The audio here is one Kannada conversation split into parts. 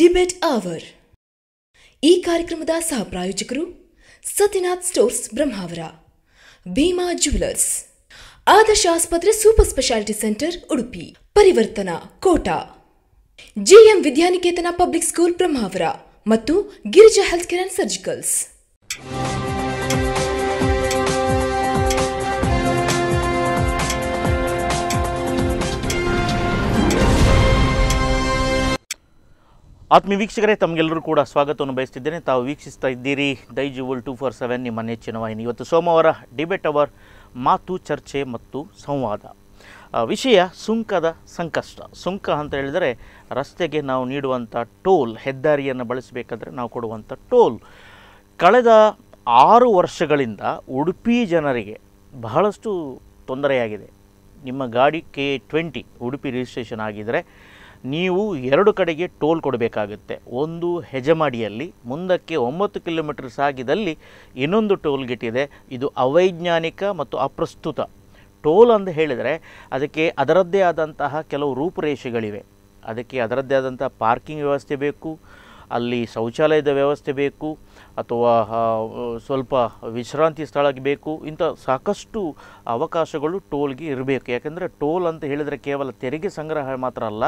ಡಿಬೇಟ್ ಅವರ್ ಈ ಕಾರ್ಯಕ್ರಮದ ಸಹ ಪ್ರಾಯೋಜಕರು ಸತ್ಯನಾಥ್ ಸ್ಟೋರ್ಸ್ ಬ್ರಹ್ಮಾವರ ಭೀಮಾ ಜುವೆಲರ್ಸ್ ಆದರ್ಶ ಆಸ್ಪತ್ರೆ super speciality centre Udupi Parivartana Kota GM Vidyaniketan public school Brahmavar ಮತ್ತು Girija health care and surgicals ಆತ್ಮೀಯ ವೀಕ್ಷಕರೇ ತಮಗೆಲ್ಲರೂ ಕೂಡ ಸ್ವಾಗತವನ್ನು ಬಯಸ್ತಿದ್ದೇನೆ ತಾವು ವೀಕ್ಷಿಸ್ತಾ ಇದ್ದೀರಿ ಡೈಜುವಲ್ ಟೂ ಫೋರ್ ಸೆವೆನ್ ನಿಮ್ಮ ನೆಚ್ಚಿನ ವಾಹಿನಿ ಇವತ್ತು ಸೋಮವಾರ ಡಿಬೇಟ್ ಅವರ್ ಮಾತು ಚರ್ಚೆ ಮತ್ತು ಸಂವಾದ ಆ, ವಿಷಯ ಸುಂಕದ ಸಂಕಷ್ಟ ಸುಂಕ ಅಂತ ಹೇಳಿದರೆ ರಸ್ತೆಗೆ ನಾವು ನೀಡುವಂಥ ಟೋಲ್ ಹೆದ್ದಾರಿಯನ್ನು ಬಳಸಬೇಕಾದ್ರೆ ನಾವು ಕೊಡುವಂಥ ಟೋಲ್ ಕಳೆದ ಆರು ವರ್ಷಗಳಿಂದ ಉಡುಪಿ ಜನರಿಗೆ ಬಹಳಷ್ಟು ತೊಂದರೆಯಾಗಿದೆ ನಿಮ್ಮ ಗಾಡಿ ಕೆ ಟ್ವೆಂಟಿ ಉಡುಪಿ ರಿಜಿಸ್ಟ್ರೇಷನ್ ಆಗಿದ್ದರೆ ನೀವು ಎರಡು ಕಡೆಗೆ ಟೋಲ್ ಕೊಡಬೇಕಾಗುತ್ತೆ ಒಂದು ಹೆಜಮಾಡಿಯಲ್ಲಿ ಮುಂದಕ್ಕೆ ಒಂಬತ್ತು ಕಿಲೋಮೀಟರ್ ಸಾಗಿದಲ್ಲಿ ಇನ್ನೊಂದು ಟೋಲ್ ಗೇಟ್ ಇದೆ ಇದು ಅವೈಜ್ಞಾನಿಕ ಮತ್ತು ಅಪ್ರಸ್ತುತ ಟೋಲ್ ಅಂತ ಹೇಳಿದರೆ ಅದಕ್ಕೆ ಅದರದ್ದೇ ಆದಂತಹ ಕೆಲವು ರೂಪುರೇಷೆಗಳಿವೆ ಅದಕ್ಕೆ ಅದರದ್ದೇ ಆದಂಥ ಪಾರ್ಕಿಂಗ್ ವ್ಯವಸ್ಥೆ ಬೇಕು ಅಲ್ಲಿ ಶೌಚಾಲಯದ ವ್ಯವಸ್ಥೆ ಬೇಕು ಅಥವಾ ಆ, ಸ್ವಲ್ಪ ವಿಶ್ರಾಂತಿ ಸ್ಥಳ ಬೇಕು ಇಂಥ ಸಾಕಷ್ಟು ಅವಕಾಶಗಳು ಟೋಲ್ಗೆ ಇರಬೇಕು ಯಾಕೆಂದರೆ ಟೋಲ್ ಅಂತ ಹೇಳಿದರೆ ಕೇವಲ ತೆರಿಗೆ ಸಂಗ್ರಹ ಮಾತ್ರ ಅಲ್ಲ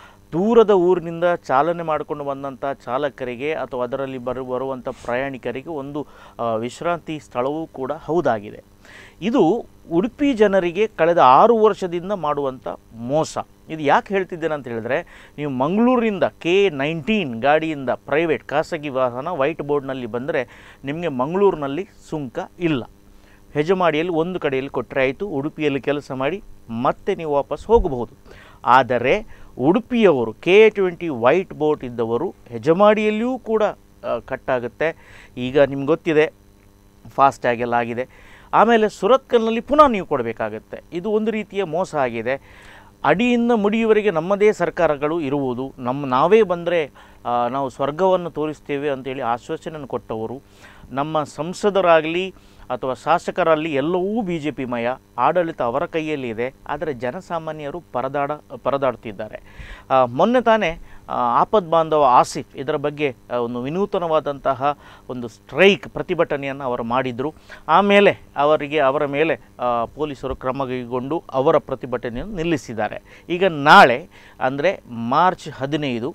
ದೂರದ ಊರಿನಿಂದ ಚಾಲನೆ ಮಾಡಿಕೊಂಡು ಬಂದಂಥ ಚಾಲಕರಿಗೆ ಅಥವಾ ಅದರಲ್ಲಿ ಬರು ಬರುವಂಥ ಪ್ರಯಾಣಿಕರಿಗೆ ಒಂದು ಆ, ವಿಶ್ರಾಂತಿ ಸ್ಥಳವೂ ಕೂಡ ಹೌದಾಗಿದೆ ಇದು ಉಡುಪಿ ಜನರಿಗೆ ಕಳೆದ ಆರು ವರ್ಷದಿಂದ ಮಾಡುವಂಥ ಮೋಸ ಇದು ಯಾಕೆ ಹೇಳ್ತಿದ್ದೇನೆ ಅಂತ ಹೇಳಿದ್ರೆ ನೀವು ಮಂಗಳೂರಿನಿಂದ ಕೆ ನೈನ್ಟೀನ್ ಗಾಡಿಯಿಂದ ಪ್ರೈವೇಟ್ ಖಾಸಗಿ ವಾಹನ ವೈಟ್ ಬೋರ್ಡ್ನಲ್ಲಿ ಬಂದರೆ ನಿಮಗೆ ಮಂಗಳೂರಿನಲ್ಲಿ ಸುಂಕ ಇಲ್ಲ ಹೆಜಮಾಡಿಯಲ್ಲಿ ಒಂದು ಕಡೆಯಲ್ಲಿ ಕೊಟ್ಟರೆ ಆಯಿತು ಉಡುಪಿಯಲ್ಲಿ ಕೆಲಸ ಮಾಡಿ ಮತ್ತೆ ನೀವು ವಾಪಸ್ ಹೋಗಬಹುದು ಆದರೆ ಉಡುಪಿಯವರು ಕೆ ಟ್ವೆಂಟಿ ವೈಟ್ ಬೋಟ್ ಇದ್ದವರು ಹೆಜಮಾಡಿಯಲ್ಲಿಯೂ ಕೂಡ ಆ, ಕಟ್ಟಾಗುತ್ತೆ ಈಗ ನಿಮ್ಗೆ ಗೊತ್ತಿದೆ ಫಾಸ್ಟ್ಯಾಗ್ ಎಲ್ಲ ಆಗಿದೆ ಆಮೇಲೆ ಸುರತ್ಕಲ್ನಲ್ಲಿ ಪುನಃ ನೀವು ಕೊಡಬೇಕಾಗತ್ತೆ ಇದು ಒಂದು ರೀತಿಯ ಮೋಸ ಆಗಿದೆ ಅಡಿಯಿಂದ ಮುಡಿಯುವರೆಗೆ ನಮ್ಮದೇ ಸರ್ಕಾರಗಳು ಇರುವುದು ನಮ್ಮ ನಾವೇ ಬಂದರೆ ನಾವು ಸ್ವರ್ಗವನ್ನು ತೋರಿಸ್ತೇವೆ ಅಂತೇಳಿ ಆಶ್ವಾಸನೆಯನ್ನು ಕೊಟ್ಟವರು ನಮ್ಮ ಸಂಸದರಾಗಲಿ ಅಥವಾ ಶಾಸಕರಲ್ಲಿ ಎಲ್ಲವೂ ಬಿ ಜೆ ಪಿ ಮಯ ಆಡಳಿತ ಅವರ ಕೈಯಲ್ಲಿ ಇದೆ ಆದರೆ ಜನಸಾಮಾನ್ಯರು ಪರದಾಡ ಪರದಾಡ್ತಿದ್ದಾರೆ ಆ, ಮೊನ್ನೆ ತಾನೇ ಆ, ಆಪದ್ ಬಾಂಧವ ಆಸಿಫ್ ಇದರ ಬಗ್ಗೆ ಆ, ಒಂದು ವಿನೂತನವಾದಂತಹ ಒಂದು ಸ್ಟ್ರೈಕ್ ಪ್ರತಿಭಟನೆಯನ್ನು ಅವರು ಮಾಡಿದರು ಆಮೇಲೆ ಅವರಿಗೆ ಅವರ ಮೇಲೆ ಆ, ಪೊಲೀಸರು ಕ್ರಮ ಕೈಗೊಂಡು ಅವರ ಪ್ರತಿಭಟನೆಯನ್ನು ನಿಲ್ಲಿಸಿದ್ದಾರೆ ಈಗ ನಾಳೆ ಅಂದರೆ ಮಾರ್ಚ್ ಹದಿನೈದು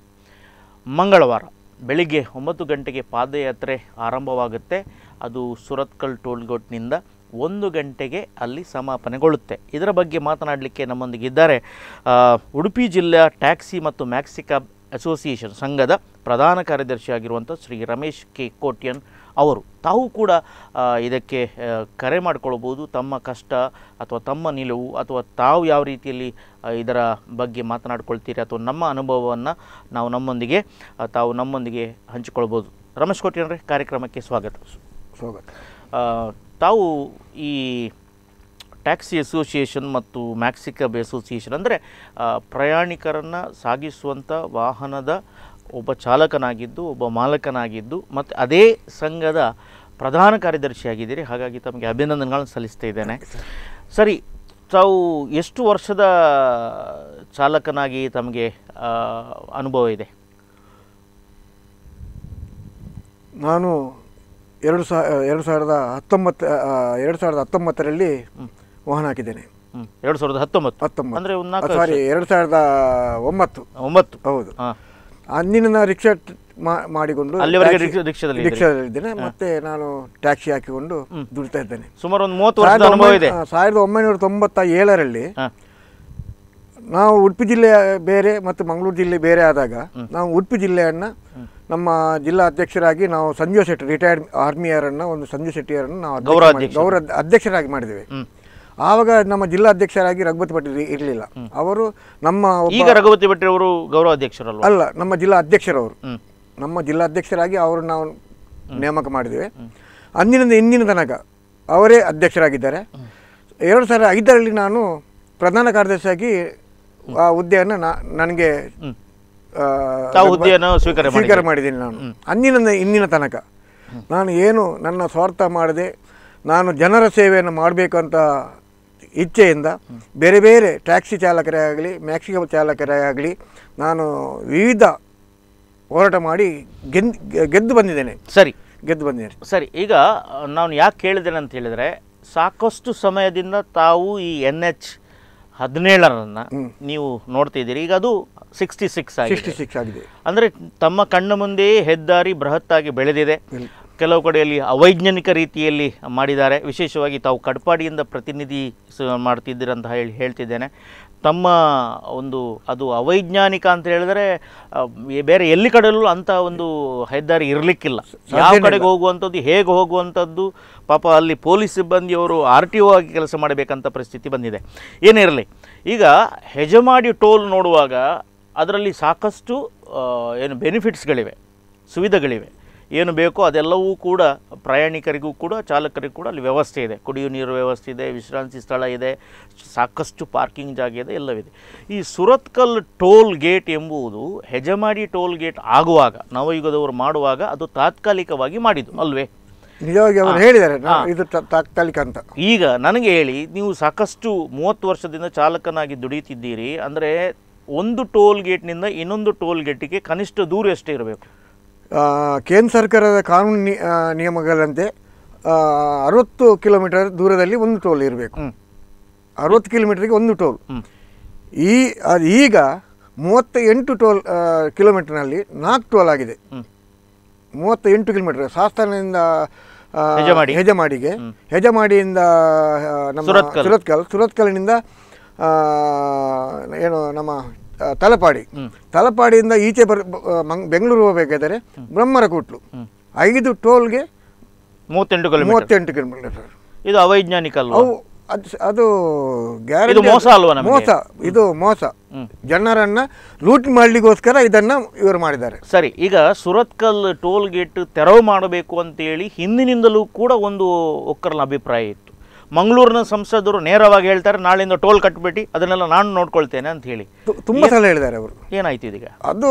ಮಂಗಳವಾರ ಬೆಳಿಗ್ಗೆ ಒಂಬತ್ತು ಗಂಟೆಗೆ ಪಾದಯಾತ್ರೆ ಆರಂಭವಾಗುತ್ತೆ ಅದು ಸುರತ್ಕಲ್ ಟೋಲ್ಗೇಟ್ನಿಂದ ಒಂದು ಗಂಟೆಗೆ ಅಲ್ಲಿ ಸಮಾಪನೆಗೊಳ್ಳುತ್ತೆ ಇದರ ಬಗ್ಗೆ ಮಾತನಾಡಲಿಕ್ಕೆ ನಮ್ಮೊಂದಿಗಿದ್ದಾರೆ ಆ, ಉಡುಪಿ ಜಿಲ್ಲೆಯ ಟ್ಯಾಕ್ಸಿ ಮತ್ತು ಮ್ಯಾಕ್ಸಿಕಾ ಅಸೋಸಿಯೇಷನ್ ಸಂಘದ ಪ್ರಧಾನ ಕಾರ್ಯದರ್ಶಿಯಾಗಿರುವಂಥ ಶ್ರೀ ರಮೇಶ್ ಕೆ ಕೋಟ್ಯನ್ ಅವರು ತಾವು ಕೂಡ ಆ, ಇದಕ್ಕೆ ಆ, ಕರೆ ಮಾಡಿಕೊಳ್ಬೋದು ತಮ್ಮ ಕಷ್ಟ ಅಥವಾ ತಮ್ಮ ನಿಲುವು ಅಥವಾ ತಾವು ಯಾವ ರೀತಿಯಲ್ಲಿ ಆ, ಇದರ ಬಗ್ಗೆ ಮಾತನಾಡ್ಕೊಳ್ತೀರಿ ಅಥವಾ ನಮ್ಮ ಅನುಭವವನ್ನು ನಾವು ನಮ್ಮೊಂದಿಗೆ ಆ, ತಾವು ನಮ್ಮೊಂದಿಗೆ ಹಂಚಿಕೊಳ್ಬೋದು ರಮೇಶ್ ಕೋಟ್ಯನ್ರೆ ಕಾರ್ಯಕ್ರಮಕ್ಕೆ ಸ್ವಾಗತ ಸ್ವಾಗತ ಆ, ತಾವು ಈ ಟ್ಯಾಕ್ಸಿ ಅಸೋಸಿಯೇಷನ್ ಮತ್ತು ಮ್ಯಾಕ್ಸಿಕಬ್ ಅಸೋಸಿಯೇಷನ್ ಅಂದರೆ ಪ್ರಯಾಣಿಕರನ್ನು ಸಾಗಿಸುವಂಥ ವಾಹನದ ಒಬ್ಬ ಚಾಲಕನಾಗಿದ್ದು ಒಬ್ಬ ಮಾಲಕನಾಗಿದ್ದು ಮತ್ತು ಅದೇ ಸಂಘದ ಪ್ರಧಾನ ಕಾರ್ಯದರ್ಶಿಯಾಗಿದ್ದೀರಿ ಹಾಗಾಗಿ ತಮಗೆ ಅಭಿನಂದನೆಗಳನ್ನು ಸಲ್ಲಿಸ್ತಾ ಇದ್ದೇನೆ ಸರಿ ತಾವು ಎಷ್ಟು ವರ್ಷದ ಚಾಲಕನಾಗಿ ತಮಗೆ ಆ, ಅನುಭವ ಇದೆ ನಾನು ಎರಡು ಸಾ ಎರಡು ಸಾವಿರದ ಹತ್ತೊಂಬತ್ತು ಆ, ಎರಡು ಸಾವಿರದ ಹತ್ತೊಂಬತ್ತರಲ್ಲಿ ವಾಹನ ಹಾಕಿದ್ದೇನೆ ಹ್ಞೂ ಎರಡು ಸಾವಿರದ ಹತ್ತೊಂಬತ್ತು ಹತ್ತೊಂಬತ್ತು ಅಂದರೆ ಒಂದು ನಾಲ್ಕು ಸಾರಿ ಎರಡು ಸಾವಿರದ ಒಂಬತ್ತು ಒಂಬತ್ತು ಹೌದು ಹಾಂ ಅಂದಿನ ನಾನು ರಿಕ್ಷಾ ಟ್- ಮಾ- ಮಾಡಿಕೊಂಡು ಅಲ್ಲಿವರೆಗೆ ಟ್ಯಾಕ್ಸಿ- ರಿಕ್ಷಾ- ರಿಕ್ಷಾದಲ್ಲಿ ಇದ್ರಿ? ರಿಕ್ಷಾದಲ್ಲಿದ್ದೇನೆ ಮತ್ತೆ ನಾನು ಟ್ಯಾಕ್ಸಿ ಹಾಕಿಕೊಂಡು ದುಡಿತಾ ಇದ್ದೇನೆ ಸುಮಾರು ಒಂದು ಮೂವತ್ತು ವರ್ಷದ ಸಾವಿರದ ಅನುಭವ ಇದೆ ಒಂಬೈ- ಆ, ಸಾವಿರದ ಒಂಬೈನೂರ ತೊಂಬತ್ತ ಏಳರಲ್ಲಿ ಹಾಂ ನಾವು ಉಡುಪಿ ಜಿಲ್ಲೆ ಬೇರೆ ಮತ್ತು ಮಂಗಳೂರು ಜಿಲ್ಲೆ ಬೇರೆ ಆದಾಗ ನಾವು ಉಡುಪಿ ಜಿಲ್ಲೆಯನ್ನು ನಮ್ಮ ಜಿಲ್ಲಾ ಅಧ್ಯಕ್ಷರಾಗಿ ನಾವು ಸಂಜೀವ ಶೆಟ್ಟಿ ರಿಟೈರ್ಡ್ ಆರ್ಮಿಯರನ್ನು ಒಂದು ಸಂಜೀವ್ ಶೆಟ್ಟಿಯರನ್ನು ನಾವು ಅಧ್ಯಕ್ಷ ಗೌರವ ಮಾಡಿ- ಅಧ್ಯಕ್ಷ. ಗೌರವ ಅಧ್ಯಕ್ಷರಾಗಿ ಮಾಡಿದ್ದೇವೆ ಹ್ಮ್. ಆವಾಗ ನಮ್ಮ ಜಿಲ್ಲಾ ಅಧ್ಯಕ್ಷರಾಗಿ ರಘುಪತಿ ಪಟೇಲ್ ಇರಲಿಲ್ಲ ಅವರು ನಮ್ಮ ಒಬ್ಬ ಈಗ ರಘುಪತಿ ಭಟ್ಟಿ ಅವರು ಗೌರವ ಅಧ್ಯಕ್ಷರಲ್ವಾ ಅಲ್ಲ ನಮ್ಮ ಜಿಲ್ಲಾ ಅಧ್ಯಕ್ಷರವರು ಹ್ಮ್ ನಮ್ಮ ಜಿಲ್ಲಾ ಅಧ್ಯಕ್ಷರಾಗಿ ಅವರು ನಾವು ನೇಮಕ ಮಾಡಿದ್ದೇವೆ ಅಂದಿನಿಂದ ಇಂದಿನ ತನಕ ಅವರೇ ಅಧ್ಯಕ್ಷರಾಗಿದ್ದಾರೆ ಎರಡು ಸಾವಿರದ ಐದರಲ್ಲಿ ನಾನು ಪ್ರಧಾನ ಕಾರ್ಯದರ್ಶಿಯಾಗಿ ಆ ಹುದ್ದೆಯನ್ನು ನಾ- ನನಗೆ ಆ, ತಾವು ಹುದ್ದೆಯನ್ನು ಸ್ವೀಕಾರ ಸ್ವೀಕಾರ ಮಾಡಿದ್ದೀನಿ ನಾನು ಅಂದಿನಿಂದ ಇಂದಿನ ತನಕ ನಾನು ಏನು ನನ್ನ ಸ್ವಾರ್ಥ ಮಾಡದೆ ನಾನು ಜನರ ಸೇವೆಯನ್ನು ಮಾಡಬೇಕು ಅಂತ ಇಚ್ಛೆಯಿಂದ ಬೇರೆ ಬೇರೆ ಟ್ಯಾಕ್ಸಿ ಚಾಲಕರೇ ಆಗಲಿ ಮ್ಯಾಕ್ಸಿಕೋ ಚಾಲಕರೇ ಆಗಲಿ ನಾನು ವಿವಿಧ ಹೋರಾಟ ಮಾಡಿ ಗೆದ್ ಗೆದ್ದು ಬಂದಿದ್ದೇನೆ ಸರಿ ಗೆದ್ದು ಬಂದಿದ್ದೇನೆ ಸರಿ ಈಗ ಆ, ನಾನು ಯಾಕೆ ಕೇಳಿದ್ದೇನೆ ಅಂತ ಹೇಳಿದರೆ ಸಾಕಷ್ಟು ಸಮಯದಿಂದ ತಾವು ಈ ಎನ್ ಎಚ್ ಹದಿನೇಳರನ್ನು ನೀವು ನೋಡ್ತಿದ್ದೀರಿ ಈಗ ಅದು ಸಿಕ್ಸ್ಟಿ ಸಿಕ್ಸ್ ಆಗಿದೆ ಸಿಕ್ಸ್ಟಿ ಸಿಕ್ಸ್ ಆಗಿದೆ ಅಂದರೆ ತಮ್ಮ ಕಣ್ಣ ಮುಂದೆಯೇ ಹೆದ್ದಾರಿ ಬೃಹತ್ತಾಗಿ ಬೆಳೆದಿದೆ ಕೆಲವು ಕಡೆಯಲ್ಲಿ ಅವೈಜ್ಞಾನಿಕ ರೀತಿಯಲ್ಲಿ ಮಾಡಿದ್ದಾರೆ ವಿಶೇಷವಾಗಿ ತಾವು ಕಡ್ಪಾಡಿಯಿಂದ ಪ್ರತಿನಿಧಿ ಸ- ಮಾಡ್ತಿದ್ದೀರಂತ ಹೇಳಿ ಹೇಳ್ತಿದ್ದೇನೆ ತಮ್ಮ ಒಂದು ಅದು ಅವೈಜ್ಞಾನಿಕ ಅಂತ ಹೇಳಿದರೆ ಆ, ಈ ಬೇರೆ ಎಲ್ಲಿ ಕಡೆಯಲ್ಲೂ ಅಂಥ ಒಂದು ಹೆದ್ದಾರಿ ಇರಲಿಕ್ಕಿಲ್ಲ ಯಾವ ಕಡೆಗೆ ಹೋಗುವಂಥದ್ದು ಹೇಗೆ ಹೋಗುವಂಥದ್ದು ಪಾಪ ಅಲ್ಲಿ ಪೊಲೀಸ್ ಸಿಬ್ಬಂದಿಯವರು ಆರ್ ಟಿ ಒ ಆಗಿ ಕೆಲಸ ಮಾಡಬೇಕಂತ ಪರಿಸ್ಥಿತಿ ಬಂದಿದೆ ಏನೇ ಇರಲಿ ಈಗ ಹೆಜಮಾಡಿ ಟೋಲ್ ನೋಡುವಾಗ ಅದರಲ್ಲಿ ಸಾಕಷ್ಟು ಆ, ಏನು ಬೆನಿಫಿಟ್ಸ್ಗಳಿವೆ ಸುವಿಧೆಗಳಿವೆ ಏನು ಬೇಕೋ ಅದೆಲ್ಲವೂ ಕೂಡ ಪ್ರಯಾಣಿಕರಿಗೂ ಕೂಡ ಚಾಲಕರಿಗೂ ಕೂಡ ಅಲ್ಲಿ ವ್ಯವಸ್ಥೆ ಇದೆ ಕುಡಿಯುವ ನೀರು ವ್ಯವಸ್ಥೆ ಇದೆ ವಿಶ್ರಾಂತಿ ಸ್ಥಳ ಇದೆ ಸಾಕಷ್ಟು ಪಾರ್ಕಿಂಗ್ ಜಾಗ ಇದೆ ಎಲ್ಲವಿದೆ ಈ ಸುರತ್ಕಲ್ ಟೋಲ್ ಗೇಟ್ ಎಂಬುದು ಹೆಜಮಾಡಿ ಟೋಲ್ ಗೇಟ್ ಆಗುವಾಗ ನವಯುಗದವರು ಮಾಡುವಾಗ ಅದು ತಾತ್ಕಾಲಿಕವಾಗಿ ಮಾಡಿದ್ದು ಅಲ್ವೇ ನಿಜವಾಗಿ ಅವರು ಹೇಳಿದ್ದಾರೆ ನಾವು ಇದು ತ- ತಾತ್ಕಾಲಿಕ ಅಂತ ಈಗ ನನಗೆ ಹೇಳಿ ನೀವು ಸಾಕಷ್ಟು ಮೂವತ್ತು ವರ್ಷದಿಂದ ಚಾಲಕನಾಗಿ ದುಡಿಯುತ್ತಿದ್ದೀರಿ ಅಂದರೆ ಒಂದು ಟೋಲ್ ಗೇಟ್ನಿಂದ ಇನ್ನೊಂದು ಟೋಲ್ ಗೇಟಿಗೆ ಕನಿಷ್ಠ ದೂರ ಎಷ್ಟೇ ಇರಬೇಕು ಆ, ಕೇಂದ್ರ ಸರ್ಕಾರದ ಕಾನೂನು ನಿ- ಆ, ನಿಯಮಗಳಂತೆ ಆ, ಅರವತ್ತು ಕಿಲೋಮೀಟರ್ ದೂರದಲ್ಲಿ ಒಂದು ಟೋಲ್ ಇರಬೇಕು ಹ್ಮ್. ಅರವತ್ತು ಕಿಲೋಮೀಟರ್ಗೆ ಒಂದು ಟೋಲ್ ಹ್ಮ್. ಈ ಅದು ಈಗ ಮೂವತ್ತ ಎಂಟು ಟೋಲ್ ಆ, ಕಿಲೋಮೀಟರ್ನಲ್ಲಿ ನಾಲ್ಕು ಟೋಲ್ ಆಗಿದೆ ಹ್ಮ್. ಮೂವತ್ತ ಎಂಟು ಕಿಲೋಮೀಟರ್ ಶಾಸ್ತಾನದಿಂದ ಆ, ಹೆಜಮಾಡಿ. ಹೆಜಮಾಡಿಗೆ ಹೆಜಮಾಡಿಯಿಂದ ಆ, ನಮ್ಮ ಸುರತ್ಕಲ್. ಸುರತ್ಕಲ್ ಸುರತ್ಕಲ್ನಿಂದ ಆ, ಏನು ನಮ್ಮ ಆ, ತಲಪಾಡಿ ತಲಪಾಡಿಯಿಂದ ಈಚೆ ಬರ್ ಬ- ಆ, ಮಂಗ್- ಬೆಂಗಳೂರು ಹೋಗಬೇಕಾದರೆ ಬ್ರಹ್ಮರಕೂಟ್ಲು ಐದು ಟೋಲ್ಗೆ ಮೂವತ್ತೆಂಟು ಕಿಲೋಮೀಟರ್ ಮೂವತ್ತೆಂಟು ಕಿಲೋಮೀಟರ್ ಇದು ಅವೈಜ್ಞಾನಿಕ ಅಲ್ವಾ ಅವು ಅದು ಅದು guarantee ಇದು ಮೋಸ ಅಲ್ವಾ ನಮಗೆ? ಮೋಸ ಇದು ಮೋಸ ಜನರನ್ನ ಲೂಟ್ ಮಾಡ್ಲಿಕ್ಕೋಸ್ಕರ ಇದನ್ನ ಇವರು ಮಾಡಿದ್ದಾರೆ ಸರಿ ಈಗ ಸುರತ್ಕಲ್ ಟೋಲ್ ಗೇಟ್ ತೆರವು ಮಾಡಬೇಕು ಅಂತೇಳಿ ಹಿಂದಿನಿಂದಲೂ ಕೂಡ ಒಂದು ಒಕ್ಕರನ ಅಭಿಪ್ರಾಯ ಇತ್ತು ಮಂಗಳೂರಿನ ಸಂಸದರು ನೇರವಾಗಿ ಹೇಳ್ತಾರೆ ನಾಳೆಯಿಂದ ಟೋಲ್ ಕಟ್ಬಿಟ್ಟು ಅದನ್ನೆಲ್ಲ ನಾನು ನೋಡ್ಕೊಳ್ತೇನೆ ಅಂತ ಹೇಳಿ ತು- ತುಂಬಾ ಸಲ ಹೇಳಿದ್ದಾರೆ ಅವರು ಏನಾಯ್ತು ಇದೀಗ ಅದು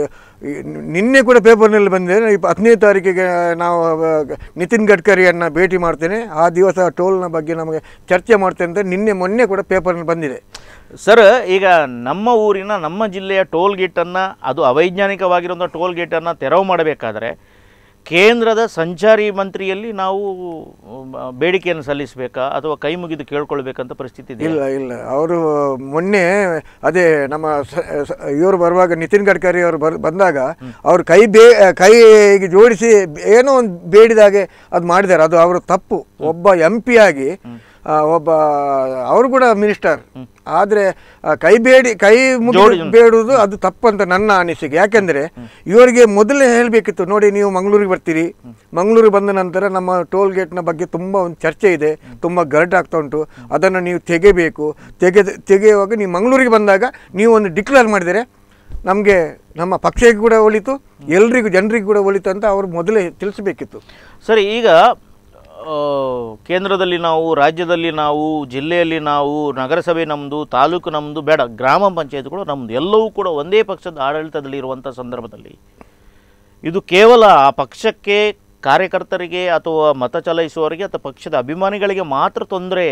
ಈ ನಿನ್ನೆ ಕೂಡ ಪೇಪರ್ನಲ್ಲಿ ಬಂದಿದೆ ಇಪ್ಪ ಹದಿನೈದು ತಾರೀಕಿಗೆ ನಾವು ಆ, ನಿತಿನ್ ಗಡ್ಕರಿಯನ್ನು ಭೇಟಿ ಮಾಡ್ತೇನೆ ಆ ದಿವಸ ಟೋಲ್ನ ಬಗ್ಗೆ ನಮಗೆ ಚರ್ಚೆ ಮಾಡ್ತೇನೆ ಅಂತ ನಿನ್ನೆ ಮೊನ್ನೆ ಕೂಡ ಪೇಪರ್ನಲ್ಲಿ ಬಂದಿದೆ ಸರ್ ಈಗ ನಮ್ಮ ಊರಿನ ನಮ್ಮ ಜಿಲ್ಲೆಯ ಟೋಲ್ ಗೇಟನ್ನು ಅದು ಅವೈಜ್ಞಾನಿಕವಾಗಿರುವಂಥ ಟೋಲ್ ಗೇಟನ್ನು ತೆರವು ಮಾಡಬೇಕಾದ್ರೆ ಕೇಂದ್ರದ ಸಂಚಾರಿ ಮಂತ್ರಿಯಲ್ಲಿ ನಾವು ಮ, ಬೇಡಿಕೆಯನ್ನು ಸಲ್ಲಿಸಬೇಕಾ ಅಥವಾ ಕೈ ಮುಗಿದು ಕೇಳ್ಕೊಳ್ಬೇಕಂತ ಪರಿಸ್ಥಿತಿ ಇದೆ ಇಲ್ಲ ಇಲ್ಲ ಅವರು ಮೊನ್ನೆ ಅದೇ ನಮ್ಮ ಸ- ಸ- ಇವರು ಬರುವಾಗ ನಿತಿನ್ ಗಡ್ಕರಿ ಅವರು ಬರ್ ಬಂದಾಗ ಅವರು ಕೈ ಬೇ ಕೈಗೆ ಜೋಡಿಸಿ ಏನೋ ಒಂದು ಬೇಡಿದಾಗೆ ಅದು ಮಾಡಿದ್ದಾರೆ ಅದು ಅವರ ತಪ್ಪು ಒಬ್ಬ ಎಂ ಪಿ ಆಗಿ ಆ, ಒಬ್ಬ ಅವರು ಕೂಡ ಮಿನಿಸ್ಟರ್ ಆದರೆ ಕೈ ಬೇಡಿ ಕೈ ಮುಗಿ ಬೇಡುವುದು ಅದು ತಪ್ಪು ಅಂತ ನನ್ನ ಅನಿಸಿಕೆ ಯಾಕೆಂದರೆ ಇವರಿಗೆ ಮೊದಲೇ ಹೇಳಬೇಕಿತ್ತು ನೋಡಿ ನೀವು ಮಂಗಳೂರಿಗೆ ಬರ್ತೀರಿ ಮಂಗಳೂರಿಗೆ ಬಂದ ನಂತರ ನಮ್ಮ ಟೋಲ್ ಗೇಟ್ನ ಬಗ್ಗೆ ತುಂಬ ಒಂದು ಚರ್ಚೆ ಇದೆ ತುಂಬ ಗರಟಾಗ್ತಾ ಉಂಟು ಅದನ್ನು ನೀವು ತೆಗೆಬೇಕು ತೆಗೆದು ತೆಗೆಯುವಾಗ ನೀವು ಮಂಗಳೂರಿಗೆ ಬಂದಾಗ ನೀವು ಒಂದು ಡಿಕ್ಲೇರ್ ಮಾಡಿದರೆ ನಮಗೆ ನಮ್ಮ ಪಕ್ಷಕ್ಕೆ ಕೂಡ ಒಳಿತು ಎಲ್ರಿಗೂ ಜನರಿಗೂ ಕೂಡ ಒಳಿತು ಅಂತ ಅವರು ಮೊದಲೇ ತಿಳಿಸಬೇಕಿತ್ತು ಸರಿ ಈಗ ಆ, ಕೇಂದ್ರದಲ್ಲಿ ನಾವು ರಾಜ್ಯದಲ್ಲಿ ನಾವು ಜಿಲ್ಲೆಯಲ್ಲಿ ನಾವು ನಗರಸಭೆ ನಮ್ಮದು ತಾಲೂಕು ನಮ್ಮದು ಬೇಡ ಗ್ರಾಮ ಪಂಚಾಯತ್ಗಳು ನಮ್ಮದು ಎಲ್ಲವೂ ಕೂಡ ಒಂದೇ ಪಕ್ಷದ ಆಡಳಿತದಲ್ಲಿ ಇರುವಂಥ ಸಂದರ್ಭದಲ್ಲಿ ಇದು ಕೇವಲ ಆ ಪಕ್ಷಕ್ಕೆ ಕಾರ್ಯಕರ್ತರಿಗೆ ಅಥವಾ ಮತ ಚಲಾಯಿಸುವವರಿಗೆ ಅಥವಾ ಪಕ್ಷದ ಅಭಿಮಾನಿಗಳಿಗೆ ಮಾತ್ರ ತೊಂದರೆ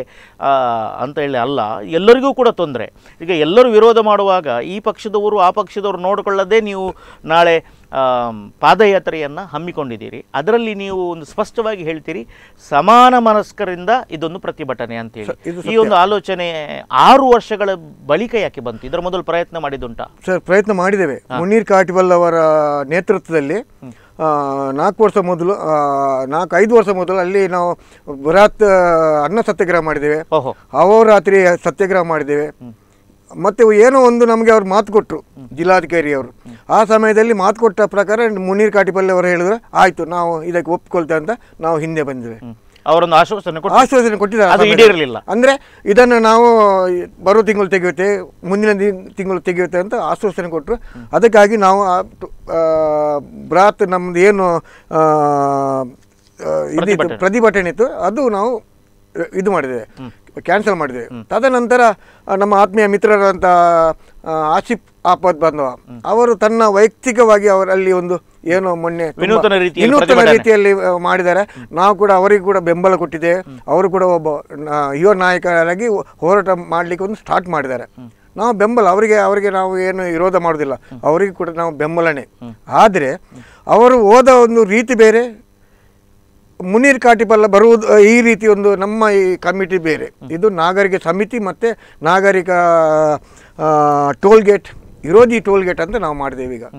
ಅಂತ ಹೇಳಿ ಅಲ್ಲ ಎಲ್ಲರಿಗೂ ಕೂಡ ತೊಂದರೆ ಈಗ ಎಲ್ಲರೂ ವಿರೋಧ ಮಾಡುವಾಗ ಈ ಪಕ್ಷದವರು ಆ ಪಕ್ಷದವರು ನೋಡಿಕೊಳ್ಳದೆ ನೀವು ನಾಳೆ ಆಮ್, ಪಾದಯಾತ್ರೆಯನ್ನು ಹಮ್ಮಿಕೊಂಡಿದ್ದೀರಿ ಅದರಲ್ಲಿ ನೀವು ಒಂದು ಸ್ಪಷ್ಟವಾಗಿ ಹೇಳ್ತೀರಿ ಸಮಾನ ಮನಸ್ಕರಿಂದ ಇದೊಂದು ಪ್ರತಿಭಟನೆ ಅಂತೇಳಿ ಇದು ಈ ಒಂದು ಆಲೋಚನೆ ಆರು ವರ್ಷಗಳ ಬಳಿಕ ಯಾಕೆ ಬಂತು ಇದರ ಮೊದಲು ಪ್ರಯತ್ನ ಮಾಡಿದುಂಟಾ ಸರ್ ಪ್ರಯತ್ನ ಮಾಡಿದ್ದೇವೆ ಮುನೀರ್ ಕಾಟಿಬಲ್ ಅವರ ನೇತೃತ್ವದಲ್ಲಿ ಆ, ನಾಲ್ಕು ವರ್ಷ ಮೊದಲು ಆ, ನಾಲ್ಕು ಐದು ವರ್ಷ ಮೊದಲು ಅಲ್ಲಿ ನಾವು ಬೃಹತ್ ಆ, ಅನ್ನ ಸತ್ಯಾಗ್ರಹ ಮಾಡಿದ್ದೇವೆ ಓಹೋ ಅಹೋರಾತ್ರಿ ಸತ್ಯಾಗ್ರಹ ಮಾಡಿದ್ದೇವೆ ಮತ್ತೆ ಏನೋ ಒಂದು ನಮಗೆ ಅವ್ರು ಮಾತು ಕೊಟ್ಟರು ಜಿಲ್ಲಾಧಿಕಾರಿ ಅವರು ಆ ಸಮಯದಲ್ಲಿ ಮಾತು ಕೊಟ್ಟ ಪ್ರಕಾರ ಮುನೀರ್ ಕಾಟಿಪಲ್ಲಿ ಅವರು ಹೇಳಿದ್ರು ಆಯ್ತು ನಾವು ಇದಕ್ಕೆ ಒಪ್ಕೊಳ್ತೇವೆ ಅಂತ ನಾವು ಹಿಂದೆ ಬಂದಿದ್ದೇವೆ ಹ್ಮ್. ಅವರೊಂದು ಆಶ್ವಾಸನೆ ಕೊಟ್ಟು ಆಶ್ವಾಸನೆ ಕೊಟ್ಟಿದ್ದಾರೆ ಆ ಅದು ಸಮಯದಲ್ಲಿ. ಈಡೇರಲಿಲ್ಲ ಅಂದ್ರೆ ಇದನ್ನು ನಾವು ಬರೋ ತಿಂಗಳು ತೆಗೆಯುತ್ತೆ ಮುಂದಿನ ದಿ- ತಿಂಗಳು ತೆಗೆಯುತ್ತೆ ಅಂತ ಆಶ್ವಾಸನೆ ಕೊಟ್ಟರು ಅದಕ್ಕಾಗಿ ನಾವು ಆ ಟ- ಆ, ಬೃಹತ್ ನಮ್ದು ಏನು ಆ, ಆ, ಇದಿತ್ತು ಪ್ರತಿಭಟನೆ. ಪ್ರತಿಭಟನೆ ಇತ್ತು ಅದು ನಾವು ಅ, ಇದು ಮಾಡಿದ್ದೇವೆ ಕ್ಯಾನ್ಸಲ್ ಮಾಡಿದ್ದೇವೆ ತದನಂತರ ಆ, ನಮ್ಮ ಆತ್ಮೀಯ ಮಿತ್ರರಾದಂಥ ಆ, ಆಸಿಫ್ ಆಪದ್ ಬಂದವ ಅವರು ತನ್ನ ವೈಯಕ್ತಿಕವಾಗಿ ಅವರಲ್ಲಿ ಒಂದು ಏನೋ ಮೊನ್ನೆ ತುಂಬಾ ವಿನೂತನ ರೀತಿಯಲ್ಲಿ ವಿನೂತನ ಪ್ರತಿಭಟನೆ. ರೀತಿಯಲ್ಲಿ ಆ, ಮಾಡಿದ್ದಾರೆ ನಾವು ಕೂಡ ಅವರಿಗೆ ಕೂಡ ಬೆಂಬಲ ಕೊಟ್ಟಿದ್ದೇವೆ ಅವರು ಕೂಡ ಒಬ್ಬ ನ- ಯುವ ನಾಯಕರಾಗಿ ಹೋರಾಟ ಮಾಡಲಿಕ್ಕೆ ಒಂದು ಸ್ಟಾರ್ಟ್ ಮಾಡಿದ್ದಾರೆ ನಾವು ಬೆಂಬಲ ಅವರಿಗೆ ಅವರಿಗೆ ನಾವು ಏನು ವಿರೋಧ ಮಾಡೋದಿಲ್ಲ ಅವರಿಗೆ ಕೂಡ ನಾವು ಬೆಂಬಲನೇ ಆದರೆ ಅವರು ಹೋದ ಒಂದು ರೀತಿ ಬೇರೆ ಮುನೀರ್ ಕಾಟಿಪಲ್ಲ ಬರುವುದು ಈ ರೀತಿ ಒಂದು ನಮ್ಮ ಈ ಕಮಿಟಿ ಬೇರೆ ಇದು ನಾಗರಿಕ ಸಮಿತಿ ಮತ್ತು ನಾಗರಿಕ ಟೋಲ್ ಗೇಟ್ ವಿರೋಧಿ ಟೋಲ್ ಗೇಟ್ ಅಂತ ನಾವು ಮಾಡಿದ್ದೇವೆ ಈಗ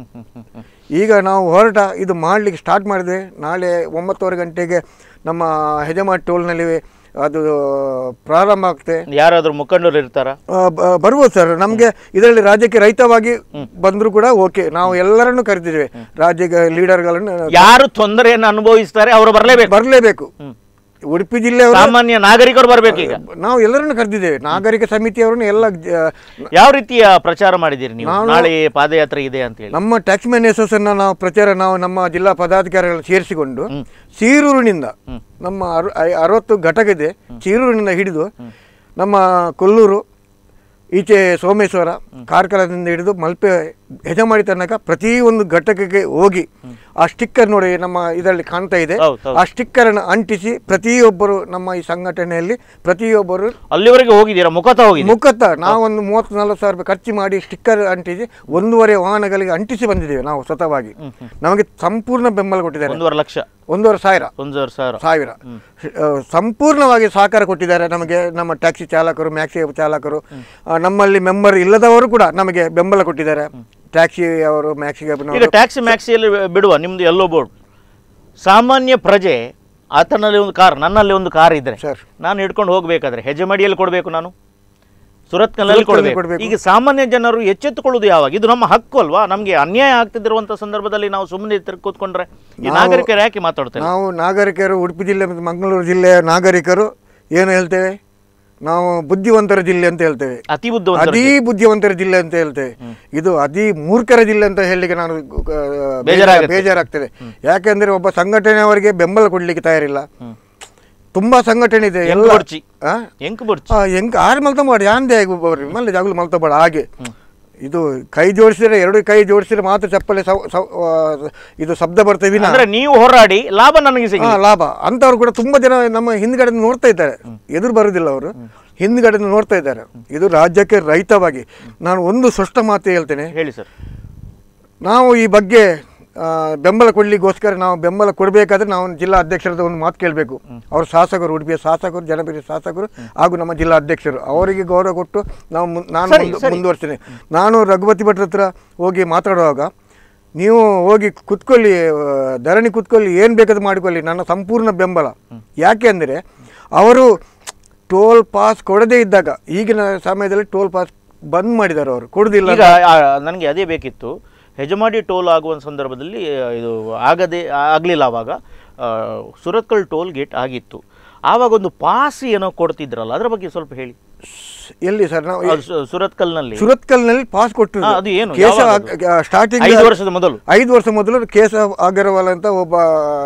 ಈಗ ನಾವು ಹೊರಟ ಇದು ಮಾಡಲಿಕ್ಕೆ ಸ್ಟಾರ್ಟ್ ಮಾಡಿದೆ ನಾಳೆ ಒಂಬತ್ತುವರೆ ಗಂಟೆಗೆ ನಮ್ಮ ಹೆಜಮಾಡ್ ಟೋಲ್ನಲ್ಲಿ ಅದು ಪ್ರಾರಂಭ ಆಗ್ತದೆ ಯಾರಾದ್ರೂ ಮುಖಂಡರು ಇರ್ತಾರ ಆ, ಬ- ಬರ್ಬೋದು ಸರ್ ನಮಗೆ ಇದರಲ್ಲಿ ರಾಜ್ಯಕ್ಕೆ ರೈತವಾಗಿ ಬಂದರೂ ಕೂಡ ಓಕೆ ನಾವು ಎಲ್ಲರನ್ನು ಕರೆದಿದ್ದೇವೆ ರಾಜ್ಯ ಲೀಡರ್ಗಳನ್ನು ಯಾರು ತೊಂದರೆಯನ್ನು ಅನುಭವಿಸ್ತಾರೆ ಅವರು ಬರಲೇಬೇಕು ಬರಲೇಬೇಕು ಉಡುಪಿ ಜಿಲ್ಲೆಯವರು ಸಾಮಾನ್ಯ ನಾಗರಿಕರು ಬರ್ಬೇಕು ಈಗ ನಾವು ಎಲ್ಲರನ್ನು ಕರೆದಿದ್ದೇವೆ ನಾಗರಿಕ ಸಮಿತಿಯವರನ್ನು ಎಲ್ಲ ಜ- ಯಾವ ರೀತಿಯ ಪ್ರಚಾರ ಮಾಡಿದ್ದೀರಿ ನೀವು ನಾಳೆ ಪಾದಯಾತ್ರೆ ಇದೆ ಅಂತ ಹೇಳಿ ನಮ್ಮ ಟ್ಯಾಕ್ಸ್ ಮ್ಯಾನ್ ಅಸೋಸಿಯೇಷನ್ನ ನಾವು ಪ್ರಚಾರ ನಾವು ನಮ್ಮ ಜಿಲ್ಲಾ ಪದಾಧಿಕಾರಿಗಳನ್ನು ಸೇರಿಸಿಕೊಂಡು ಸೀರೂರಿನಿಂದ ನಮ್ಮ ಅರು- ಐ- ಅರವತ್ತು ಘಟಕ ಇದೆ ಸೀರೂರಿನಿಂದ ಹಿಡಿದು ನಮ್ಮ ಕೊಲ್ಲೂರು ಈಚೆ ಸೋಮೇಶ್ವರ ಕಾರ್ಕಳದಿಂದ ಹಿಡಿದು ಮಲ್ಪೆ ಹೆಜಮಾಡಿ ತನಕ ಪ್ರತಿಯೊಂದು ಘಟಕಕ್ಕೆ ಹೋಗಿ ಆ ಸ್ಟಿಕ್ಕರ್ ನೋಡಿ ನಮ್ಮ ಇದರಲ್ಲಿ ಕಾಣ್ತಾ ಇದೆ ಹೌದು, ಹೌದು. ಆ ಸ್ಟಿಕ್ಕರ್ ಅನ್ನು ಅಂಟಿಸಿ ಪ್ರತಿಯೊಬ್ಬರು ನಮ್ಮ ಈ ಸಂಘಟನೆಯಲ್ಲಿ ಪ್ರತಿಯೊಬ್ಬರು ಅಲ್ಲಿವರೆಗೆ ಹೋಗಿದ್ದೀರಾ ಮುಖತ ಹೋಗಿದ್ದೀರಾ ಮುಖತ ನಾವೊಂದು ಮೂವತ್ತು ನಲ್ವತ್ತು ಸಾವಿರ ರೂಪಾಯಿ ಖರ್ಚು ಮಾಡಿ ಸ್ಟಿಕ್ಕರ್ ಅಂಟಿಸಿ ಒಂದೂವರೆ ವಾಹನಗಳಿಗೆ ಅಂಟಿಸಿ ಬಂದಿದ್ದೇವೆ ನಾವು ಸ್ವತಃವಾಗಿ ನಮಗೆ ಸಂಪೂರ್ಣ ಬೆಂಬಲ ಕೊಟ್ಟಿದ್ದಾರೆ ಒಂದೂವರೆ ಲಕ್ಷ ಒಂದೂವರೆ ಸಾವಿರ ಒಂದೂವರೆ ಸಾವಿರ ಸಾವಿರ ಆ, ಸಂಪೂರ್ಣವಾಗಿ ಸಹಕಾರ ಕೊಟ್ಟಿದ್ದಾರೆ ನಮಗೆ ನಮ್ಮ ಟ್ಯಾಕ್ಸಿ ಚಾಲಕರು ಮ್ಯಾಕ್ಸಿ ಚಾಲಕರು ಆ, ನಮ್ಮಲ್ಲಿ ಮೆಂಬರ್ ಇಲ್ಲದವರು ಕೂಡ ನಮಗೆ ಬೆಂಬಲ ಕೊಟ್ಟಿದ್ದಾರೆ ಟ್ಯಾಕ್ಸಿ ಅವರು ಮ್ಯಾಕ್ಸಿ ಈಗ ಟ್ಯಾಕ್ಸಿ ಮ್ಯಾಕ್ಸಿಯಲ್ಲಿ ಬಿಡುವ ನಿಮ್ದು ಎಲ್ಲೋ ಬೋರ್ಡ್ ಸಾಮಾನ್ಯ ಪ್ರಜೆ ಆತನಲ್ಲಿ ಒಂದು ಕಾರ್ ನನ್ನಲ್ಲಿ ಒಂದು ಕಾರ್ ಇದ್ರೆ ಸರ್. ನಾನು ಹಿಡ್ಕೊಂಡು ಹೋಗ್ಬೇಕಾದ್ರೆ ಹೆಜ್ಜೆಮಡಿಯಲ್ಲಿ ಕೊಡಬೇಕು ನಾನು ಸುರತ್ಕಲ್ನಲ್ಲಿ ಸುರತ್ಕಲ್ನಲ್ಲಿ ಕೊಡಬೇಕು ಕೊಡ್ಬೇಕು. ಈಗ ಸಾಮಾನ್ಯ ಜನರು ಎಚ್ಚೆತ್ತುಕೊಳ್ಳೋದು ಯಾವಾಗ ಇದು ನಮ್ಮ ಹಕ್ಕು ಅಲ್ವಾ ನಮಗೆ ಅನ್ಯಾಯ ಆಗ್ತಿದ್ದಿರುವಂಥ ಸಂದರ್ಭದಲ್ಲಿ ನಾವು ಸುಮ್ಮನೆ ಕೂತ್ಕೊಂಡ್ರೆ ಈ ನಾವು- ನಾಗರಿಕರು ಯಾಕೆ ಮಾತಾಡ್ತಾರೆ ನಾವು ನಾಗರಿಕರು ಉಡುಪಿ ಜಿಲ್ಲೆ ಮತ್ತು ಮಂಗಳೂರು ಜಿಲ್ಲೆಯ ನಾಗರಿಕರು ಏನು ಹೇಳ್ತೇವೆ ನಾವು ಬುದ್ಧಿವಂತರ ಜಿಲ್ಲೆ ಅಂತ ಹೇಳ್ತೇವೆ ಅತಿ ಬುದ್ಧಿವಂತರ ಅತಿ ಬುದ್ಧಿವಂತರ ಜಿಲ್ಲೆ ಅಂತ ಹೇಳ್ತೇವೆ ಇದು ಅತಿ ಮೂರ್ಖರ ಜಿಲ್ಲೆ ಅಂತ ಹೇಳಲಿಕ್ಕೆ ನಾನು ಆ, ಬೇಜಾರಾಗುತ್ತೆ. ಬೇಜಾರಾಗ್ತದೆ ಯಾಕೆಂದ್ರೆ ಒಬ್ಬ ಸಂಘಟನೆಯವರಿಗೆ ಬೆಂಬಲ ಕೊಡ್ಲಿಕ್ಕೆ ತಯಾರಿಲ್ಲ ತುಂಬಾ ಸಂಘಟನೆ ಇದೆ ಎಲ್ಲ ಬೊಡ್ಚಿ. ಆ? ಎಂಕ್ ಬುಡ್ಚಿ ಆ, ಎಂಕ ಆರು ಮಲ್ತ ಮಾಡಿ ಯಾಂದೆ ಬರ್ರಿ ಮಲ್ಲೆ ಜಾಗಲು ಮಲ್ತ ಬೇಡ ಹಾಗೆ ಇದು ಕೈ ಜೋಡಿಸಿದ್ರೆ ಎರಡು ಕೈ ಜೋಡಿಸಿದ್ರೆ ಮಾತ್ರ ಚಪ್ಪಲಿ ಸೌ- ಸೌ- ಆ, ಇದು ಶಬ್ದ ಬರ್ತವೆ ವಿನ ಅಂದ್ರೆ ನೀವು ಹೋರಾಡಿ ಲಾಭ ನನಗೆ ಸಿಗಲಿ ಹಾ ಲಾಭ ಅಂತವ್ರು ಕೂಡ ತುಂಬಾ ಜನ ನಮ್ಮ ಹಿಂದ್ಗಡೆ ನೋಡ್ತಾ ಇದ್ದಾರೆ ಎದುರು ಬರುದಿಲ್ಲ ಅವರು ಹಿಂದ್ಗಡೆ ನೋಡ್ತಾ ಇದ್ದಾರೆ ಇದು ರಾಜ್ಯಕ್ಕೆ ರೈತವಾಗಿ ನಾನು ಒಂದು ಸ್ಪಷ್ಟ ಮಾತು ಹೇಳ್ತೇನೆ ಹೇಳಿ ಸರ್ ನಾವು ಈ ಬಗ್ಗೆ ಆ, ಬೆಂಬಲ ಕೊಡ್ಲಿಕ್ಕೋಸ್ಕರ ನಾವು ಬೆಂಬಲ ಕೊಡಬೇಕಾದ್ರೆ ನಾವು ಜಿಲ್ಲಾ ಅಧ್ಯಕ್ಷರದ ಒಂದು ಮಾತು ಕೇಳಬೇಕು ಅವರು ಶಾಸಕರು ಉಡುಪಿಯ ಶಾಸಕರು ಜನಪ್ರಿಯ ಶಾಸಕರು ಹಾಗೂ ನಮ್ಮ ಜಿಲ್ಲಾ ಅಧ್ಯಕ್ಷರು ಅವರಿಗೆ ಗೌರವ ಕೊಟ್ಟು ನಾವು ಮುನ್- ನಾನು ಸರಿ, ಮುಂದು- ಸರಿ. ಮುಂದುವರಿಸ್ತೇನೆ ನಾನು ರಘುಪತಿ ಭಟ್ರ ಹತ್ರ ಹೋಗಿ ಮಾತಾಡುವಾಗ ನೀವು ಹೋಗಿ ಕುತ್ಕೊಳ್ಳಿ ಆ, ಧರಣಿ ಕುತ್ಕೊಳ್ಳಿ ಏನು ಬೇಕಾದ್ರೂ ಮಾಡಿಕೊಳ್ಳಿ ನನ್ನ ಸಂಪೂರ್ಣ ಬೆಂಬಲ ಯಾಕೆ ಅಂದರೆ ಅವರು ಟೋಲ್ ಪಾಸ್ ಕೊಡದೇ ಇದ್ದಾಗ ಈಗಿನ ಸಮಯದಲ್ಲಿ ಟೋಲ್ ಪಾಸ್ ಬಂದ್ ಮಾಡಿದ್ದಾರೆ ಅವರು ಕೊಡುದಿಲ್ಲ ಈಗ ನನಗೆ ಅದೇ ಬೇಕಿತ್ತು ಹೆಜಮಾಡಿ ಟೋಲ್ ಆಗುವ ಸಂದರ್ಭದಲ್ಲಿ ಆ, ಇದು ಆಗದೆ ಆಗಲಿಲ್ಲ ಆವಾಗ ಆ, ಸುರತ್ಕಲ್ ಟೋಲ್ ಗೇಟ್ ಆಗಿತ್ತು ಆವಾಗ ಒಂದು ಪಾಸ್ ಏನೋ ಕೊಡ್ತಿದ್ರಲ್ಲ ಅದರ ಬಗ್ಗೆ ಸ್ವಲ್ಪ ಹೇಳಿ ಎಲ್ಲಿ ಸರ್ ನಾವು ಅದು ಸು- ಸುರತ್ಕಲ್ನಲ್ಲಿ ಸುರತ್ಕಲ್ನಲ್ಲಿ ಪಾಸ್ ಕೊಟ್ಟರು ಹಾ, ಅದು ಏನು? ಕೇಶವ ಯಾವಾಗ ಅದು? ಸ್ಟಾರ್ಟಿಂಗ್ ಐದು ವರ್ಷದ ಮೊದಲು ಐದು ವರ್ಷ ಮೊದಲು ಕೇಶವ್ ಅಗರ್ವಾಲ್ ಅಂತ ಒಬ್ಬ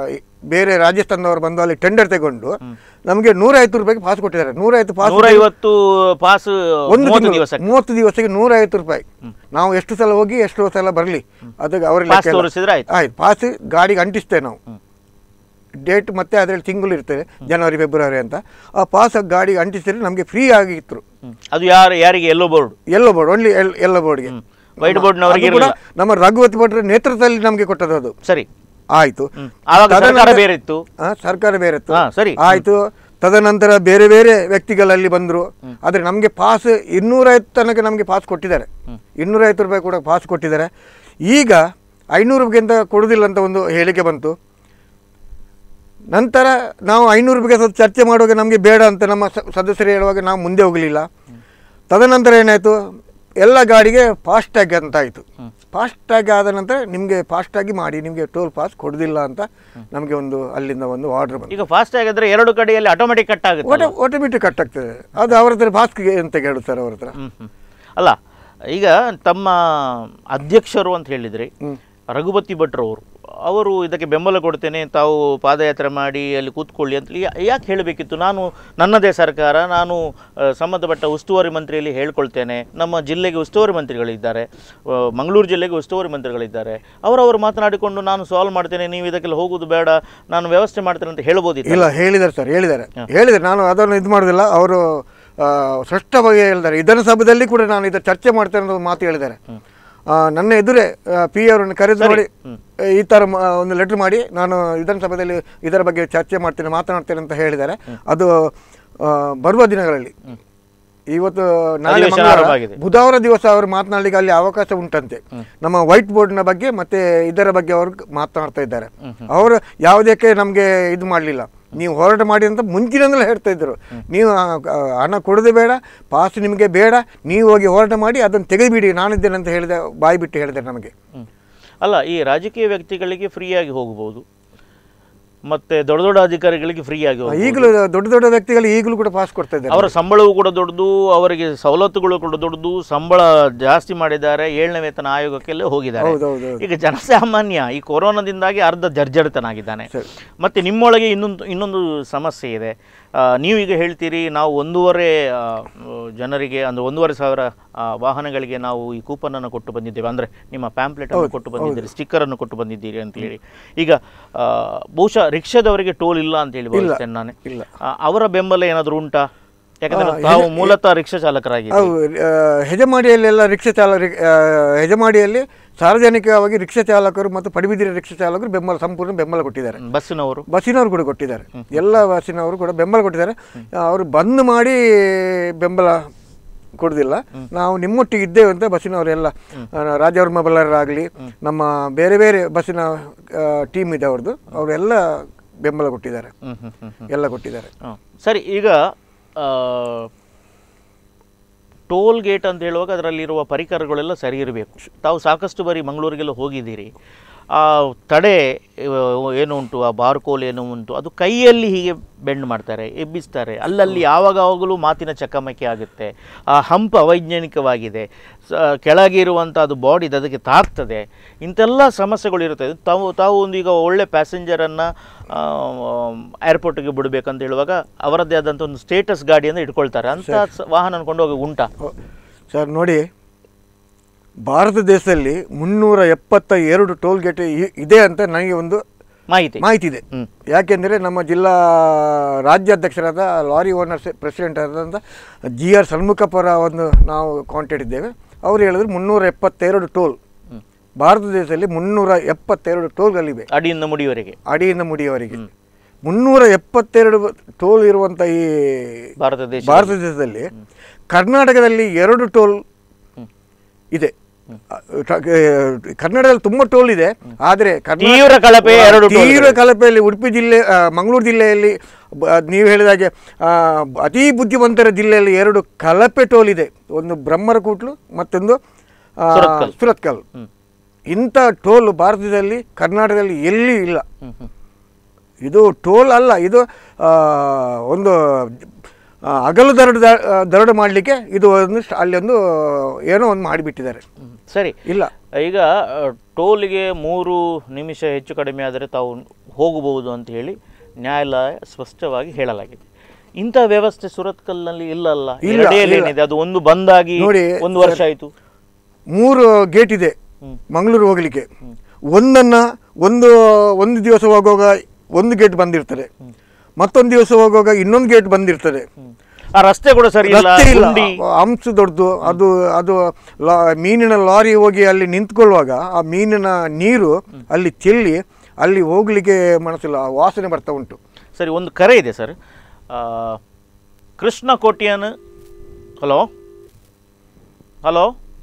ಬೇರೆ ರಾಜಸ್ಥಾನದವರು ಬಂದು ಅಲ್ಲಿ ಟೆಂಡರ್ ತಗೊಂಡು ನಮಗೆ ನೂರೈವತ್ತು ರೂಪಾಯಿಗೆ ಪಾಸ್ ಕೊಟ್ಟಿದ್ದಾರೆ ನೂರೈವತ್ತು ಪಾಸ್ ನೂರೈವತ್ತು ಪಾಸ್ ಒಂದು ಮೂವತ್ತು ತಿಂಗಳು, ದಿವಸ ಮೂವತ್ತು ದಿವಸಕ್ಕೆ ನೂರೈವತ್ತು ರೂಪಾಯಿ ನಾವು ಎಷ್ಟು ಸಲ ಹೋಗಿ ಎಷ್ಟು ಸಲ ಬರಲಿ ಅದಕ್ಕೆ ಅವ್ರ ಪಾಸ್ ತೋರಿಸಿದ್ರೆ ಆಯ್ತು. ಆಯ್ತು ಪಾಸ್ ಗಾಡಿಗೆ ಅಂಟಿಸ್ತೇವೆ ನಾವು ಡೇಟ್ ಮತ್ತೆ ಅದರಲ್ಲಿ ತಿಂಗಳು ಇರ್ತದೆ ಜನವರಿ ಫೆಬ್ರವರಿ ಅಂತ ಆ ಪಾಸ್ ಗಾಡಿಗೆ ಅಂಟಿಸಿದ್ರೆ ನಮಗೆ ಫ್ರೀ ಆಗಿತ್ತು ಹ್ಮ್. ಅದು ಯಾರು ಯಾರಿಗೆ yellow board yellow board only yellow ಬೋರ್ಡ್ಗೆ ವೈಟ್ ಬೋರ್ಡ್ನವರಿಗೆ ಅದು ಕೂಡ ಇರಲಿಲ್ಲ ನಮ್ಮ ರಘುವತಿ ಭಟ್ರ ನೇತೃತ್ವದಲ್ಲಿ ನಮಗೆ ಕೊಟ್ಟದ್ದು ಅದು ಸರಿ ಆಯ್ತು ಹ್ಮ್. ಆವಾಗ ಸರ್ಕಾರ ತದನಂತರ- ಬೇರೆ ಇತ್ತು ಆ, ಸರ್ಕಾರ ಬೇರೆ ಇತ್ತು ಹಾ, ಸರಿ. ಆಯ್ತು ತದನಂತರ ಬೇರೆ ಬೇರೆ ವ್ಯಕ್ತಿಗಳಲ್ಲಿ ಬಂದರು ಆದರೆ ನಮಗೆ ಪಾಸ್ ಇನ್ನೂರೈವತ್ತು ತನಕ ನಮಗೆ ಪಾಸ್ ಕೊಟ್ಟಿದ್ದಾರೆ ಇನ್ನೂರೈವತ್ತು ರೂಪಾಯಿ ಕೂಡ ಪಾಸ್ ಕೊಟ್ಟಿದ್ದಾರೆ ಈಗ ಐನೂರು ರೂಪಾಯಿಗಿಂತ ಕೊಡುವುದಿಲ್ಲ ಅಂತ ಒಂದು ಹೇಳಿಕೆ ಬಂತು ನಂತರ ನಾವು ಐನೂರು ರೂಪಾಯಿಗೆ ಸ್ವಲ್ಪ ಚರ್ಚೆ ಮಾಡುವಾಗ ನಮಗೆ ಬೇಡ ಅಂತ ನಮ್ಮ ಸ- ಸದಸ್ಯರು ಹೇಳುವಾಗ ನಾವು ಮುಂದೆ ಹೋಗಲಿಲ್ಲ ತದನಂತರ ಏನಾಯಿತು ಎಲ್ಲ ಗಾಡಿಗೆ ಫಾಸ್ಟ್ಯಾಗ್ ಅಂತ ಆಯಿತು ಫಾಸ್ಟ್ಯಾಗ್ ಆದ ನಂತರ ನಿಮಗೆ ಫಾಸ್ಟಾಗಿ ಮಾಡಿ ನಿಮಗೆ ಟೋಲ್ ಪಾಸ್ ಕೊಡೋದಿಲ್ಲ ಅಂತ ನಮಗೆ ಒಂದು ಅಲ್ಲಿಂದ ಒಂದು ಆರ್ಡರ್ ಬಂತು ಈಗ ಫಾಸ್ಟ್ ಆಗಿದ್ರೆ ಎರಡು ಕಡೆಯಲ್ಲಿ ಆಟೋಮೆಟಿಕ್ ಕಟ್ ಆಗುತ್ತೆ ಓಟ ಆಟೋಮೆಟಿಕ್ ಕಟ್ ಆಗ್ತದೆ ಅದು ಅವ್ರ ಹತ್ರ ಪಾಸ್ಗೆ ಅಂತ ಕೇಳುತ್ತಾರೆ ಅವ್ರ ಹತ್ರ ಹ್ಮ್, ಹ್ಮ್. ಅಲ್ಲ ಈಗ ತಮ್ಮ ಅಧ್ಯಕ್ಷರು ಅಂತ ಹೇಳಿದ್ರಿ ರಘುಪತಿ ಭಟ್ರು ಅವರು ಅವರು ಇದಕ್ಕೆ ಬೆಂಬಲ ಕೊಡ್ತೇನೆ ತಾವು ಪಾದಯಾತ್ರೆ ಮಾಡಿ ಅಲ್ಲಿ ಕೂತ್ಕೊಳ್ಳಿ ಅಂತ ಯಾ- ಯಾಕೆ ಹೇಳಬೇಕಿತ್ತು ನಾನು ನನ್ನದೇ ಸರ್ಕಾರ ನಾನು ಆ, ಸಂಬಂಧಪಟ್ಟ ಉಸ್ತುವಾರಿ ಮಂತ್ರಿಯಲ್ಲಿ ಹೇಳ್ಕೊಳ್ತೇನೆ ನಮ್ಮ ಜಿಲ್ಲೆಗೆ ಉಸ್ತುವಾರಿ ಮಂತ್ರಿಗಳಿದ್ದಾರೆ ಆ, ಮಂಗಳೂರು ಜಿಲ್ಲೆಗೆ ಉಸ್ತುವಾರಿ ಮಂತ್ರಿಗಳಿದ್ದಾರೆ ಅವರವರು ಮಾತನಾಡಿಕೊಂಡು ನಾನು ಸಾಲ್ವ್ ಮಾಡ್ತೇನೆ ನೀವು ಇದಕ್ಕೆಲ್ಲ ಹೋಗೋದು ಬೇಡ ನಾನು ವ್ಯವಸ್ಥೆ ಮಾಡ್ತೇನೆ ಅಂತ ಹೇಳ್ಬೋದಿತ್ತು ಇಲ್ಲ ಹೇಳಿದ್ದಾರೆ ಸರ್ ಹೇಳಿದ್ದಾರೆ ಹೇಳಿದ್ದಾರೆ ನಾನು ಅದನ್ನು ಇದು ಮಾಡೋದಿಲ್ಲ ಅವರು ಆ, ಸ್ಪಷ್ಟವಾಗಿ ಹೇಳಿದ್ದಾರೆ ವಿಧಾನಸಭೆಯಲ್ಲಿ ಕೂಡ ನಾನು ಇದರ ಚರ್ಚೆ ಮಾಡ್ತೇನೆ ಅನ್ನೋ ಮಾತು ಹೇಳಿದ್ದಾರೆ ಆ, ನನ್ನ ಎದುರೇ ಪಿ ಅವರನ್ನು ಕರೆದು ನೋಡಿ ಈ ಥರ ಮ- ಒಂದು ಲೆಟ್ರ್ ಮಾಡಿ ನಾನು ವಿಧಾನಸಭೆಯಲ್ಲಿ ಇದರ ಬಗ್ಗೆ ಚರ್ಚೆ ಮಾಡ್ತೇನೆ ಮಾತನಾಡ್ತೇನೆ ಅಂತ ಹೇಳಿದ್ದಾರೆ ಅದು ಆ, ಬರುವ ದಿನಗಳಲ್ಲಿ ಇವತ್ತು ನಾಳೆ ಅಧಿವೇಶನ ಮಂಗಳವಾರ, ಆರಂಭ ಆಗಿದೆ. ಬುಧವಾರ ದಿವಸ ಅವರು ಮಾತನಾಡಲಿಕ್ಕೆ ಅಲ್ಲಿ ಅವಕಾಶ ಉಂಟಂತೆ ನಮ್ಮ ವೈಟ್ ಬೋರ್ಡ್ನ ಬಗ್ಗೆ ಮತ್ತೆ ಇದರ ಬಗ್ಗೆ ಅವರು ಮಾತನಾಡ್ತಾ ಇದ್ದಾರೆ ಅವರು ಯಾವುದಕ್ಕೆ ನಮಗೆ ಇದು ಮಾಡಲಿಲ್ಲ ನೀವು ಹೋರಾಟ ಮಾಡಿ ಅಂತ ಮುಂಚಿನಿಂದಲೇ ಹೇಳ್ತಾ ಇದ್ರು ನೀವು ಆ, ಆ, ಹಣ ಕೊಡೋದು ಬೇಡ ಪಾಸ್ ನಿಮಗೆ ಬೇಡ ನೀವು ಹೋಗಿ ಹೋರಾಟ ಮಾಡಿ ಅದನ್ನು ತೆಗೆದುಬಿಡಿ ನಾನಿದ್ದೇನೆ ಅಂತ ಹೇಳಿದೆ ಬಾಯಿ ಬಿಟ್ಟು ಹೇಳಿದೆ ನಮಗೆ ಹ್ಮ್. ಅಲ್ಲ ಈ ರಾಜಕೀಯ ವ್ಯಕ್ತಿಗಳಿಗೆ ಫ್ರೀಯಾಗಿ ಹೋಗ್ಬೋದು ಮತ್ತೆ ದೊಡ್ಡ ದೊಡ್ಡ ಅಧಿಕಾರಿಗಳಿಗೆ ಫ್ರೀಯಾಗಿ ಹೋಗ್ಬೋದು ಈಗಲೂ ದೊಡ್ಡ ದೊಡ್ಡ ವ್ಯಕ್ತಿಗಳು ಈಗಲೂ ಕೂಡ ಪಾಸ್ ಕೊಡ್ತಾ ಇದ್ದಾರೆ ಅವರ ಸಂಬಳವೂ ಕೂಡ ದೊಡ್ಡದು ಅವರಿಗೆ ಸವಲತ್ತುಗಳು ಕೂಡ ದೊಡ್ಡದು ಸಂಬಳ ಜಾಸ್ತಿ ಮಾಡಿದ್ದಾರೆ ಏಳನೇ ವೇತನ ಆಯೋಗಕ್ಕೆಲ್ಲ ಹೋಗಿದ್ದಾರೆ ಹೌದೌದು ಈಗ ಜನಸಾಮಾನ್ಯ ಈ ಕೊರೋನಾದಿಂದಾಗಿ ಅರ್ಧ ಜರ್ಜರಿತನಾಗಿದ್ದಾನೆ ಮತ್ತೆ ನಿಮ್ಮೊಳಗೆ ಇನ್ನೊಂದು ಇನ್ನೊಂದು ಸಮಸ್ಯೆ ಇದೆ ಆ, ನೀವೀಗ ಹೇಳ್ತೀರಿ ನಾವು ಒಂದೂವರೆ ಆ, ಜನರಿಗೆ ಅಂದರೆ ಒಂದೂವರೆ ಸಾವಿರ ಆ, ವಾಹನಗಳಿಗೆ ನಾವು ಈ ಕೂಪನನ್ನು ಕೊಟ್ಟು ಬಂದಿದ್ದೇವೆ ಅಂದರೆ ನಿಮ್ಮ ಪ್ಯಾಂಪ್ಲೆಟ್ ಅನ್ನು ಕೊಟ್ಟು ಬಂದಿದ್ದೀರಿ ಸ್ಟಿಕ್ಕರ್ ಅನ್ನು ಕೊಟ್ಟು ಬಂದಿದ್ದೀರಿ ಅಂತ ಹೇಳಿ ಈಗ ಆ, ಬಹುಶಃ ರಿಕ್ಷಾದವರಿಗೆ ಟೋಲ್ ಇಲ್ಲ ಅಂತ ಹೇಳಿ ಭಾವಿಸ್ತೇನೆ ನಾನು ಇಲ್ಲ. ಆ, ಅವರ ಬೆಂಬಲ ಏನಾದರೂ ಉಂಟಾ ಯಾಕಂದ್ರೆ ತಾವು ಮೂಲತಃ ರಿಕ್ಷಾ ಚಾಲಕರಾಗಿ ಅವು ಆ, ಹೆಜಮಾಡಿಯಲ್ಲೆಲ್ಲ ರಿಕ್ಷಾ ಚಾಲ ರಿ- ಆ, ಹೆಜಮಾಡಿಯಲ್ಲಿ ಸಾರ್ವಜನಿಕವಾಗಿ ರಿಕ್ಷಾ ಚಾಲಕರು ಮತ್ತು ಪಡಿಬಿದಿರ ರಿಕ್ಷಾ ಚಾಲಕರು ಬೆಂಬಲ ಸಂಪೂರ್ಣ ಬೆಂಬಲ ಕೊಟ್ಟಿದ್ದಾರೆ ಬಸ್ಸಿನವರು ಬಸ್ಸಿನವರು ಕೂಡ ಕೊಟ್ಟಿದ್ದಾರೆ ಎಲ್ಲ ಬಸ್ಸಿನವರು ಕೂಡ ಬೆಂಬಲ ಕೊಟ್ಟಿದ್ದಾರೆ ಅವರು ಬಂದ್ ಮಾಡಿ ಬೆಂಬಲ ಕೊಡೋದಿಲ್ಲ ನಾವು ನಿಮ್ಮೊಟ್ಟಿಗೆ ಇದ್ದೇವೆ ಅಂತ ಬಸ್ಸಿನವರೆಲ್ಲ ಆ, ರಾಜವರ್ಮ ಬಳ್ಳಾರರಾಗಲಿ ನಮ್ಮ ಬೇರೆ ಬೇರೆ ಬಸ್ಸಿನ ಟೀಮ್ ಇದೆ ಅವ್ರದ್ದು ಅವರೆಲ್ಲ ಬೆಂಬಲ ಕೊಟ್ಟಿದ್ದಾರೆ ಹ್ಮ್ ಹ್ಮ್ ಹ್ಮ್ ಹ್ಮ್ ಎಲ್ಲ ಕೊಟ್ಟಿದ್ದಾರೆ ಹ. ಸರಿ ಈಗ ಆ, ಟೋಲ್ ಗೇಟ್ ಅಂತ ಹೇಳುವಾಗ ಅದರಲ್ಲಿರುವ ಪರಿಕರಗಳೆಲ್ಲ ಸರಿ ಇರಬೇಕು ತಾವು ಸಾಕಷ್ಟು ಬಾರಿ ಮಂಗಳೂರಿಗೆಲ್ಲ ಹೋಗಿದ್ದೀರಿ ಆ ತಡೆ ಇವ- ಏನು ಉಂಟು ಆ ಬಾರ್ಕೋಲ್ ಏನು ಉಂಟು ಅದು ಕೈಯಲ್ಲಿ ಹೀಗೆ ಬೆಂಡ್ ಮಾಡ್ತಾರೆ ಎಬ್ಬಿಸ್ತಾರೆ ಅಲ್ಲಲ್ಲಿ ಯಾವಾಗಾಗಲೂ ಮಾತಿನ ಚಕಮಕಿ ಆಗುತ್ತೆ ಆ ಹಂಪ್ ಅವೈಜ್ಞಾನಿಕವಾಗಿದೆ ಸ ಕೆಳಗೆ ಇರುವಂಥ ಅದು ಬಾಡಿ ಅದಕ್ಕೆ ತಾಗ್ತದೆ ಇಂಥೆಲ್ಲ ಸಮಸ್ಯೆಗಳು ಇರುತ್ತೆ ತಾವು ತಾವು ಒಂದು ಈಗ ಒಳ್ಳೆ ಪ್ಯಾಸೆಂಜರನ್ನು ಏರ್ಪೋರ್ಟಿಗೆ ಬಿಡಬೇಕಂತ ಹೇಳುವಾಗ ಅವರದ್ದೇ ಆದಂಥ ಒಂದು ಸ್ಟೇಟಸ್ ಗಾಡಿಯನ್ನು ಇಟ್ಕೊಳ್ತಾರೆ ಅಂಥ ಸ- ವಾಹನ ಕೊಂಡೋಗಿ ಉಂಟಾ ಸರ್ ನೋಡಿ ಭಾರತ ದೇಶದಲ್ಲಿ ಮುನ್ನೂರ ಎಪ್ಪತ್ತ ಎರಡು ಟೋಲ್ ಗೇಟ್ ಇ- ಇದೆ ಅಂತ ನನಗೆ ಒಂದು ಮಾಹಿತಿ ಮಾಹಿತಿ ಇದೆ ಹ್ಮ್. ಯಾಕೆಂದರೆ ನಮ್ಮ ಜಿಲ್ಲಾ ರಾಜ್ಯಾಧ್ಯಕ್ಷರಾದ ಲಾರಿ ಓನರ್ಸ್ ಪ್ರೆಸಿಡೆಂಟ್ ಆದಂಥ ಜಿ ಆರ್ ಸನ್ಮುಖಪರ ಒಂದು ನಾವು ಕಾಂಟ್ಯಾಕ್ಟ್ ಇದ್ದೇವೆ ಅವರು ಹೇಳಿದ್ರು ಮುನ್ನೂರ ಎಪ್ಪತ್ತೆರಡು ಟೋಲ್ ಭಾರತ ದೇಶದಲ್ಲಿ ಮುನ್ನೂರ ಎಪ್ಪತ್ತೆರಡು ಟೋಲ್ಗಳಿವೆ ಅಡಿಯಿಂದ ಮುಡಿಯವರೆಗೆ ಅಡಿಯಿಂದ ಮುಡಿಯವರೆಗೆ ಮುನ್ನೂರ ಎಪ್ಪತ್ತೆರಡು ಟೋಲ್ ಇರುವಂಥ ಈ ಭಾರತ ದೇಶ ಭಾರತ ದೇಶದಲ್ಲಿ ಕರ್ನಾಟಕದಲ್ಲಿ ಎರಡು ಟೋಲ್ ಇದೆ ಟ- ಕನ್ನಡದಲ್ಲಿ ತುಂಬ ಟೋಲ್ ಇದೆ ಆದರೆ ಕರ್ನಾಟಕ- ತೀವ್ರ ಕಳಪೆ ಎರಡು ಟೋಲ್ಗಳು. ತೀವ್ರ ಕಳಪೆಯಲ್ಲಿ ಉಡುಪಿ ಜಿಲ್ಲೆ ಆ, ಮಂಗಳೂರು ಜಿಲ್ಲೆಯಲ್ಲಿ ಬ- ನೀವು ಹೇಳಿದಾಗೆ ಆ, ಅತಿ ಬುದ್ಧಿವಂತರ ಜಿಲ್ಲೆಯಲ್ಲಿ ಎರಡು ಕಳಪೆ ಟೋಲ್ ಇದೆ ಒಂದು ಬ್ರಹ್ಮರಕೂಟ್ಲು ಮತ್ತೊಂದು ಆ, ಸುರತ್ಕಲ್. ಸುರತ್ಕಲ್ ಇಂಥ ಟೋಲ್ ಭಾರತದಲ್ಲಿ ಕರ್ನಾಟಕದಲ್ಲಿ ಎಲ್ಲಿ ಇಲ್ಲ ಹ್ಮ್, ಹ್ಮ್. ಇದು ಟೋಲ್ ಅಲ್ಲ ಇದು ಆ, ಒಂದು ಆ, ಹಗಲು ದರೋಡೆ ದ- ಆ, ದರೋಡೆ ಮಾಡಲಿಕ್ಕೆ ಇದು ಒಂದು ಸ್ಟ್- ಅಲ್ಲಿ ಒಂದು ಏನೋ ಒಂದು ಮಾಡಿಬಿಟ್ಟಿದ್ದಾರೆ ಹ್ಮ್. ಸರಿ ಇಲ್ಲ ಈಗ ಆ, ಟೋಲಿಗೆ ಮೂರು ನಿಮಿಷ ಹೆಚ್ಚು ಕಡಿಮೆ ಆದರೆ ತಾವು ಹೋಗಬಹುದು ಅಂತ ಹೇಳಿ ನ್ಯಾಯಾಲಯ ಸ್ಪಷ್ಟವಾಗಿ ಹೇಳಲಾಗಿದೆ ಇಂಥ ವ್ಯವಸ್ಥೆ ಸುರತ್ಕಲ್ನಲ್ಲಿ ಇಲ್ಲ ಅಲ್ಲ ಇಲ್ಲ, ಎರಡೇಲಿ ಇಲ್ಲ. ಏನಿದೆ ಅದು ಒಂದು ಬಂದಾಗಿ ನೋಡಿ, ಒಂದು ವರ್ಷ ಆಯಿತು ಮೂರು ಗೇಟ್ ಇದೆ ಮಂಗಳೂರು ಹೋಗಲಿಕ್ಕೆ ಒಂದನ್ನು ಒಂದು ಒಂದು ದಿವಸ ಹೋಗುವಾಗ ಒಂದು ಗೇಟ್ ಬಂದಿರ್ತದೆ ಮತ್ತೊಂದು ದಿವಸ ಹೋಗುವಾಗ ಇನ್ನೊಂದು ಗೇಟ್ ಬಂದಿರ್ತದೆ ಆ ರಸ್ತೆ ಕೂಡ ಸರಿ ಇಲ್ಲ ರಸ್ತೆ ಇಲ್ಲ ಗುಂಡಿ. ಹಂಪ್ಸ್ ದೊಡ್ಡದು ಅದು ಅದು ಲಾ- ಮೀನಿನ ಲಾರಿ ಹೋಗಿ ಅಲ್ಲಿ ನಿಂತ್ಕೊಳ್ಳುವಾಗ ಆ ಮೀನಿನ ನೀರು ಅಲ್ಲಿ ಚೆಲ್ಲಿ ಅಲ್ಲಿ ಹೋಗ್ಲಿಕ್ಕೆ ಮನಸ್ಸಿಲ್ಲ ಆ ವಾಸನೆ ಬರ್ತಾ ಉಂಟು ಸರಿ ಒಂದು ಕರೆ ಇದೆ ಸರ್ ಆ, ಕೃಷ್ಣ ಕೋಟ್ಯಾನ್ ಹಲೋ ಹಲೋ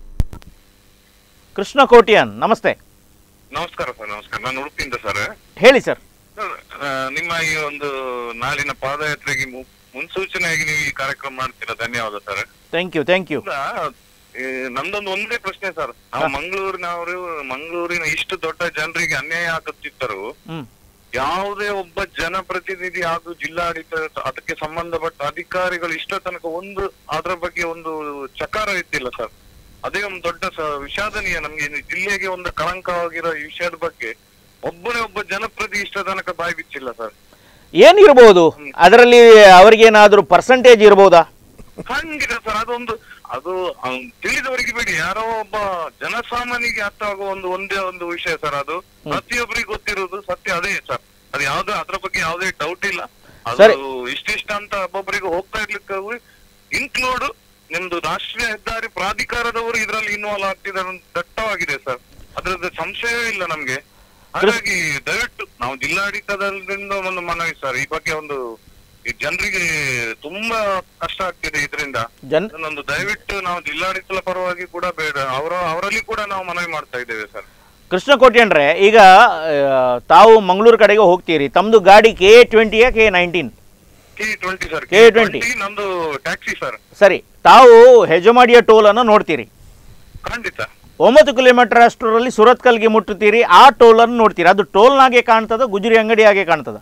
ಕೃಷ್ಣ ಕೋಟ್ಯಾನ್ ನಮಸ್ತೆ ನಮಸ್ಕಾರ ಸರ್ ನಮಸ್ಕಾರ ನಾನು ಉಡುಪಿಯಿಂದ ಸರ್ ಹೇಳಿ ಸರ್ ಸರ್, ಆ, ನಿಮ್ಮ ಈ ಒಂದು ನಾಳಿನ ಪಾದಯಾತ್ರೆಗೆ ಮು- ಮುನ್ಸೂಚನೆಯಾಗಿ ನೀವು ಈ ಕಾರ್ಯಕ್ರಮ ಮಾಡ್ತೀರಾ ಧನ್ಯವಾದ sir thank you thank you ಈಗ, ಈ ನಮ್ದೊಂದು ಒಂದೇ ಪ್ರಶ್ನೆ ಸರ್ ನಾವು ಮಂಗಳೂರಿನವರು ಮಂಗಳೂರಿನ ಇಷ್ಟು ದೊಡ್ಡ ಜನರಿಗೆ ಅನ್ಯಾಯ ಆಗುತ್ತಿದ್ದರು ಹ್ಮ್ ಯಾವುದೇ ಒಬ್ಬ ಜನಪ್ರತಿನಿಧಿ ಹಾಗೂ ಜಿಲ್ಲಾಡಳಿತ ಅದಕ್ಕೆ ಸಂಬಂಧಪಟ್ಟ ಅಧಿಕಾರಿಗಳು ಇಷ್ಟ ತನಕ ಒಂದು ಅದರ ಬಗ್ಗೆ ಒಂದು ಚಕಾರ ಇದ್ದಿಲ್ಲ ಸರ್ ಅದೇ ಒಂದು ದೊಡ್ಡ ಸ- ವಿಷಾದನೀಯ ನಮ್ಗೆ ಈ ಜಿಲ್ಲೆಗೆ ಒಂದು ಕಳಂಕವಾಗಿರೋ ಈ ವಿಷಯದ ಬಗ್ಗೆ ಒಬ್ಬನೇ ಒಬ್ಬ ಜನಪ್ರತಿ ಇಷ್ಟ ತನಕ ಬಾಯಿ ಬಿಚ್ಚಿಲ್ಲ ಸರ್ ಏನಿರ್ಬೋದು ಅದರಲ್ಲಿ ಅವರಿಗೇನಾದರೂ ಪರ್ಸೆಂಟೇಜ್ ಇರ್ಬೋದಾ ಖಂಡಿತ ಸರ್ ಅದೊಂದು ಅದು ಅವ್ನ್ ತಿಳಿದವರಿಗೆ ಬಿಡಿ ಯಾರೋ ಒಬ್ಬ ಜನಸಾಮಾನ್ಯರಿಗೆ ಅರ್ಥ ಆಗುವ ಒಂದು ಒಂದೇ ಒಂದು ವಿಷಯ ಸರ್ ಅದು ಪ್ರತಿಯೊಬ್ಬರಿಗೆ ಗೊತ್ತಿರುವುದು ಸತ್ಯ ಅದೇ ಸರ್ ಅದು ಯಾವ್ದು ಅದ್ರ ಬಗ್ಗೆ ಯಾವುದೇ ಡೌಟ್ ಇಲ್ಲ ಸರಿ. ಅದು ಇಷ್ಟಿಷ್ಟ ಅಂತ ಒಬ್ಬೊಬ್ಬರಿಗೆ ಹೋಗ್ತಾ ಇರ್ಲಿಕ್ಕೆ ಇನ್ಕ್ಲೂಡ್ ನಿಮ್ದು ರಾಷ್ಟ್ರೀಯ ಹೆದ್ದಾರಿ ಪ್ರಾಧಿಕಾರದವರು ಇದರಲ್ಲಿ ಇನ್ವಾಲ್ವ್ ಆಗ್ತಿದ್ದಾರೆ ಅಂತ ದಟ್ಟವಾಗಿದೆ ಸರ್ ಅದ್ರದ್ದು ಸಂಶಯವೇ ಇಲ್ಲ ನಮ್ಗೆ ಹಾಗಾಗಿ ದಯವಿಟ್ಟು ನಾವು ಜಿಲ್ಲಾಡಳಿತದಿಂದ ಒಂದು ಮನವಿ ಸರ್ ಈ ಬಗ್ಗೆ ಒಂದು ಈ ಜನರಿಗೆ ತುಂಬಾ ಕಷ್ಟ ಆಗ್ತಿದೆ ಇದರಿಂದ ಜನ್ ಇದನ್ನೊಂದು ದಯವಿಟ್ಟು ನಾವು ಜಿಲ್ಲಾಡಳಿತದ ಪರವಾಗಿ ಕೂಡ ಬೇಡ ಅವರ ಅವರಲ್ಲಿ ಕೂಡ ನಾವು ಮನವಿ ಮಾಡ್ತಾ ಇದ್ದೇವೆ ಸರ್ ಕೃಷ್ಣ ಕೋಟ್ಯನ್ರೆ ಈಗ ಆ, ತಾವು ಮಂಗಳೂರು ಕಡೆಗೆ ಹೋಗ್ತೀರಿ ತಮ್ಮದು ಗಾಡಿ ಕೆ ಟ್ವೆಂಟಿಯ K nineteen K twenty sir K20. ನಮ್ದು ಟ್ಯಾಕ್ಸಿ ಸರ್ ಸರಿ ತಾವು ಹೆಜಮಾಡಿಯ ಟೋಲನ್ನು ನೋಡ್ತೀರಿ ಖಂಡಿತ ಒಂಬತ್ತು ಕಿಲೋಮೀಟರ್ ಅಷ್ಟರಲ್ಲಿ ಸುರತ್ಕಲ್ಗೆ ಮುಟ್ಟುತ್ತೀರಿ ಆ ಟೋಲನ್ನು ನೋಡ್ತೀರಿ ಅದು ಟೋಲ್ನಾಗೆ ಕಾಣ್ತದ ಗುಜರಿ ಅಂಗಡಿ ಹಾಗೆ ಕಾಣ್ತದ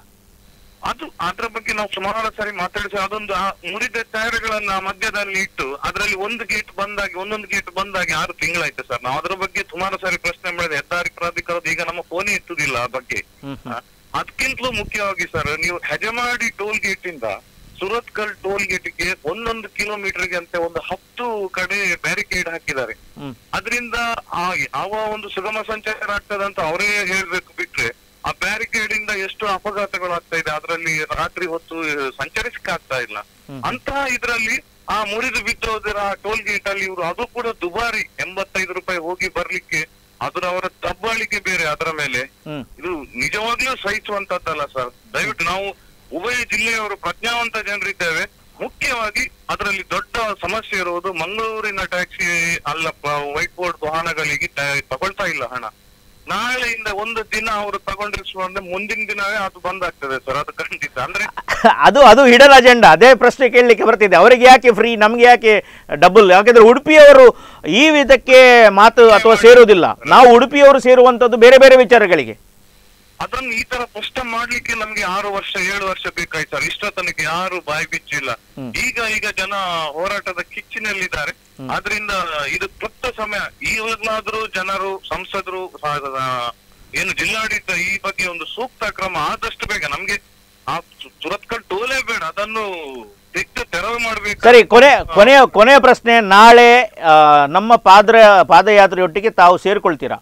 ಅದು ಅದ್ರ ಬಗ್ಗೆ ನಾವು ಸುಮಾರು ಸಾರಿ ಮಾತಾಡಿಸಿ ಅದೊಂದು ಆ ಮುರಿದ ಟೈರ್ಗಳನ್ನ ಮಧ್ಯದಲ್ಲಿ ಇಟ್ಟು ಅದರಲ್ಲಿ ಒಂದು ಗೇಟ್ ಬಂದಾಗಿ ಒಂದೊಂದು ಗೇಟ್ ಬಂದಾಗಿ ಆರು ತಿಂಗಳಾಯ್ತು ಸರ್ ನಾವು ಅದ್ರ ಬಗ್ಗೆ ಸುಮಾರು ಸಾರಿ ಪ್ರಶ್ನೆ ಮಾಡಿದೆ ಹೆದ್ದಾರಿ ಪ್ರಾಧಿಕಾರದ ಈಗ ನಮ್ಮ ಫೋನೇ ಎತ್ತುದಿಲ್ಲ ಆ ಬಗ್ಗೆ ಹ್ಮ್ ಹ್ಮ್. ಅದಕ್ಕಿಂತಲೂ ಮುಖ್ಯವಾಗಿ ಸರ್ ನೀವು ಹೆಜಮಾಡಿ ಟೋಲ್ ಗೇಟ್ ಇಂದ ಸುರತ್ಕಲ್ ಟೋಲ್ ಗೇಟ್ಗೆ ಒಂದೊಂದು ಕಿಲೋಮೀಟರ್ಗೆ ಅಂತ ಒಂದು ಹತ್ತು ಕಡೆ ಬ್ಯಾರಿಕೇಡ್ ಹಾಕಿದ್ದಾರೆ ಹ್ಮ್ ಅದರಿಂದ ಆ ಯಾವ ಒಂದು ಸುಗಮ ಸಂಚಾರ ಆಗ್ತದಂತ ಅವರೇ ಹೇಳ್ಬೇಕು ಬಿಟ್ರೆ ಆ ಬ್ಯಾರಿಕೇಡ್ ಇಂದ ಎಷ್ಟು ಅಪಘಾತಗಳು ಆಗ್ತಾ ಇದೆ ಅದರಲ್ಲಿ ರಾತ್ರಿ ಹೊತ್ತು ಸಂಚರಿಸಕ್ಕೆ ಆಗ್ತಾ ಇಲ್ಲ ಅಂತಹ ಇದ್ರಲ್ಲಿ ಆ ಮುರಿದು ಬಿದ್ದೋದರ ಟೋಲ್ ಗೇಟ್ ಅಲ್ಲಿ ಇವರು ಅದು ಕೂಡ ದುಬಾರಿ ಎಂಬತ್ತೈದು ರೂಪಾಯಿ ಹೋಗಿ ಬರ್ಲಿಕ್ಕೆ ಅದರ ಅವರ ದಬ್ಬಾಳಿಕೆ ಬೇರೆ ಅದರ ಮೇಲೆ ಹ್ಮ್ ಇದು ನಿಜವಾಗ್ಲೂ ಸಹಿಸುವಂತದ್ದಲ್ಲ ಸರ್ ದಯವಿಟ್ಟು ನಾವು ಉಭಯ ಜಿಲ್ಲೆಯವರು ಪ್ರಜ್ಞಾವಂತ ಜನರಿದ್ದೇವೆ ಮುಖ್ಯವಾಗಿ ಅದರಲ್ಲಿ ದೊಡ್ಡ ಸಮಸ್ಯೆ ಇರುವುದು ಮಂಗಳೂರಿನ ಟ್ಯಾಕ್ಸಿ ಅಲ್ಲಪ್ಪ ವೈಟ್ ಬೋರ್ಡ್ ವಾಹನಗಳಿಗೆ ಟ- ತಗೊಳ್ತಾ ಇಲ್ಲ ಹಣ ನಾಳೆಯಿಂದ ಒಂದು ದಿನ ಅವರು ತಗೊಂಡಿರ್ಸುವಂದ್ರೆ ಮುಂದಿನ ದಿನವೇ ಅದು ಬಂದ್ ಆಗ್ತದೆ ಸರ್ ಅದು ಖಂಡಿತ ಅಂದ್ರೆ ಅದು ಅದು ಹಿಡನ್ ಅಜೆಂಡಾ ಅದೇ ಪ್ರಶ್ನೆ ಕೇಳಲಿಕ್ಕೆ ಬರ್ತಿದೆ ಅವರಿಗೆ ಯಾಕೆ ಫ್ರೀ ನಮ್ಗೆ ಯಾಕೆ ಡಬಲ್ ಯಾಕೆಂದ್ರೆ ಉಡುಪಿಯವರು ಈ ವಿಧಕ್ಕೆ ಮಾತು ಅಥವಾ ಸೇರುವುದಿಲ್ಲ ನಾವು ಉಡುಪಿಯವರು ಸೇರುವಂತದ್ದು ಬೇರೆ ಬೇರೆ ವಿಚಾರಗಳಿಗೆ ಅದನ್ನು ಈ ತರ ಸ್ಪಷ್ಟ ಮಾಡ್ಲಿಕ್ಕೆ ನಮ್ಗೆ ಆರು ವರ್ಷ ಏಳು ವರ್ಷ ಬೇಕಾಯ್ತು ಸರ್ ಇಷ್ಟ ತನಕ ಯಾರು ಬಾಯಿ ಬಿಚ್ಚಿಲ್ಲ ಈಗ ಈಗ ಜನ ಹೋರಾಟದ ಕಿಚ್ಚಿನಲ್ಲಿದ್ದಾರೆ ಆದ್ರಿಂದ ಇದು ಕ್ಲಪ್ತ ಸಮಯ ಈಗಲಾದ್ರೂ ಜನರು ಸಂಸದರು ಆ, ಏನು ಜಿಲ್ಲಾಡಳಿತ ಈ ಬಗ್ಗೆ ಒಂದು ಸೂಕ್ತ ಕ್ರಮ ಆದಷ್ಟು ಬೇಗ ನಮ್ಗೆ ಆ ಸು- ಸುರತ್ಕಲ್ ಟೋಲೇ ಬೇಡ ಅದನ್ನು ತೆಗೆದು ತೆರವು ಮಾಡ್ಬೇಕು ಸರಿ ಕೊನೆ ಕೊನೆಯ ಕೊನೆಯ ಪ್ರಶ್ನೆ ನಾಳೆ ಆ, ನಮ್ಮ ಪಾದ್ರ ಪಾದಯಾತ್ರೆಯೊಟ್ಟಿಗೆ ತಾವು ಸೇರಿಕೊಳ್ತೀರಾ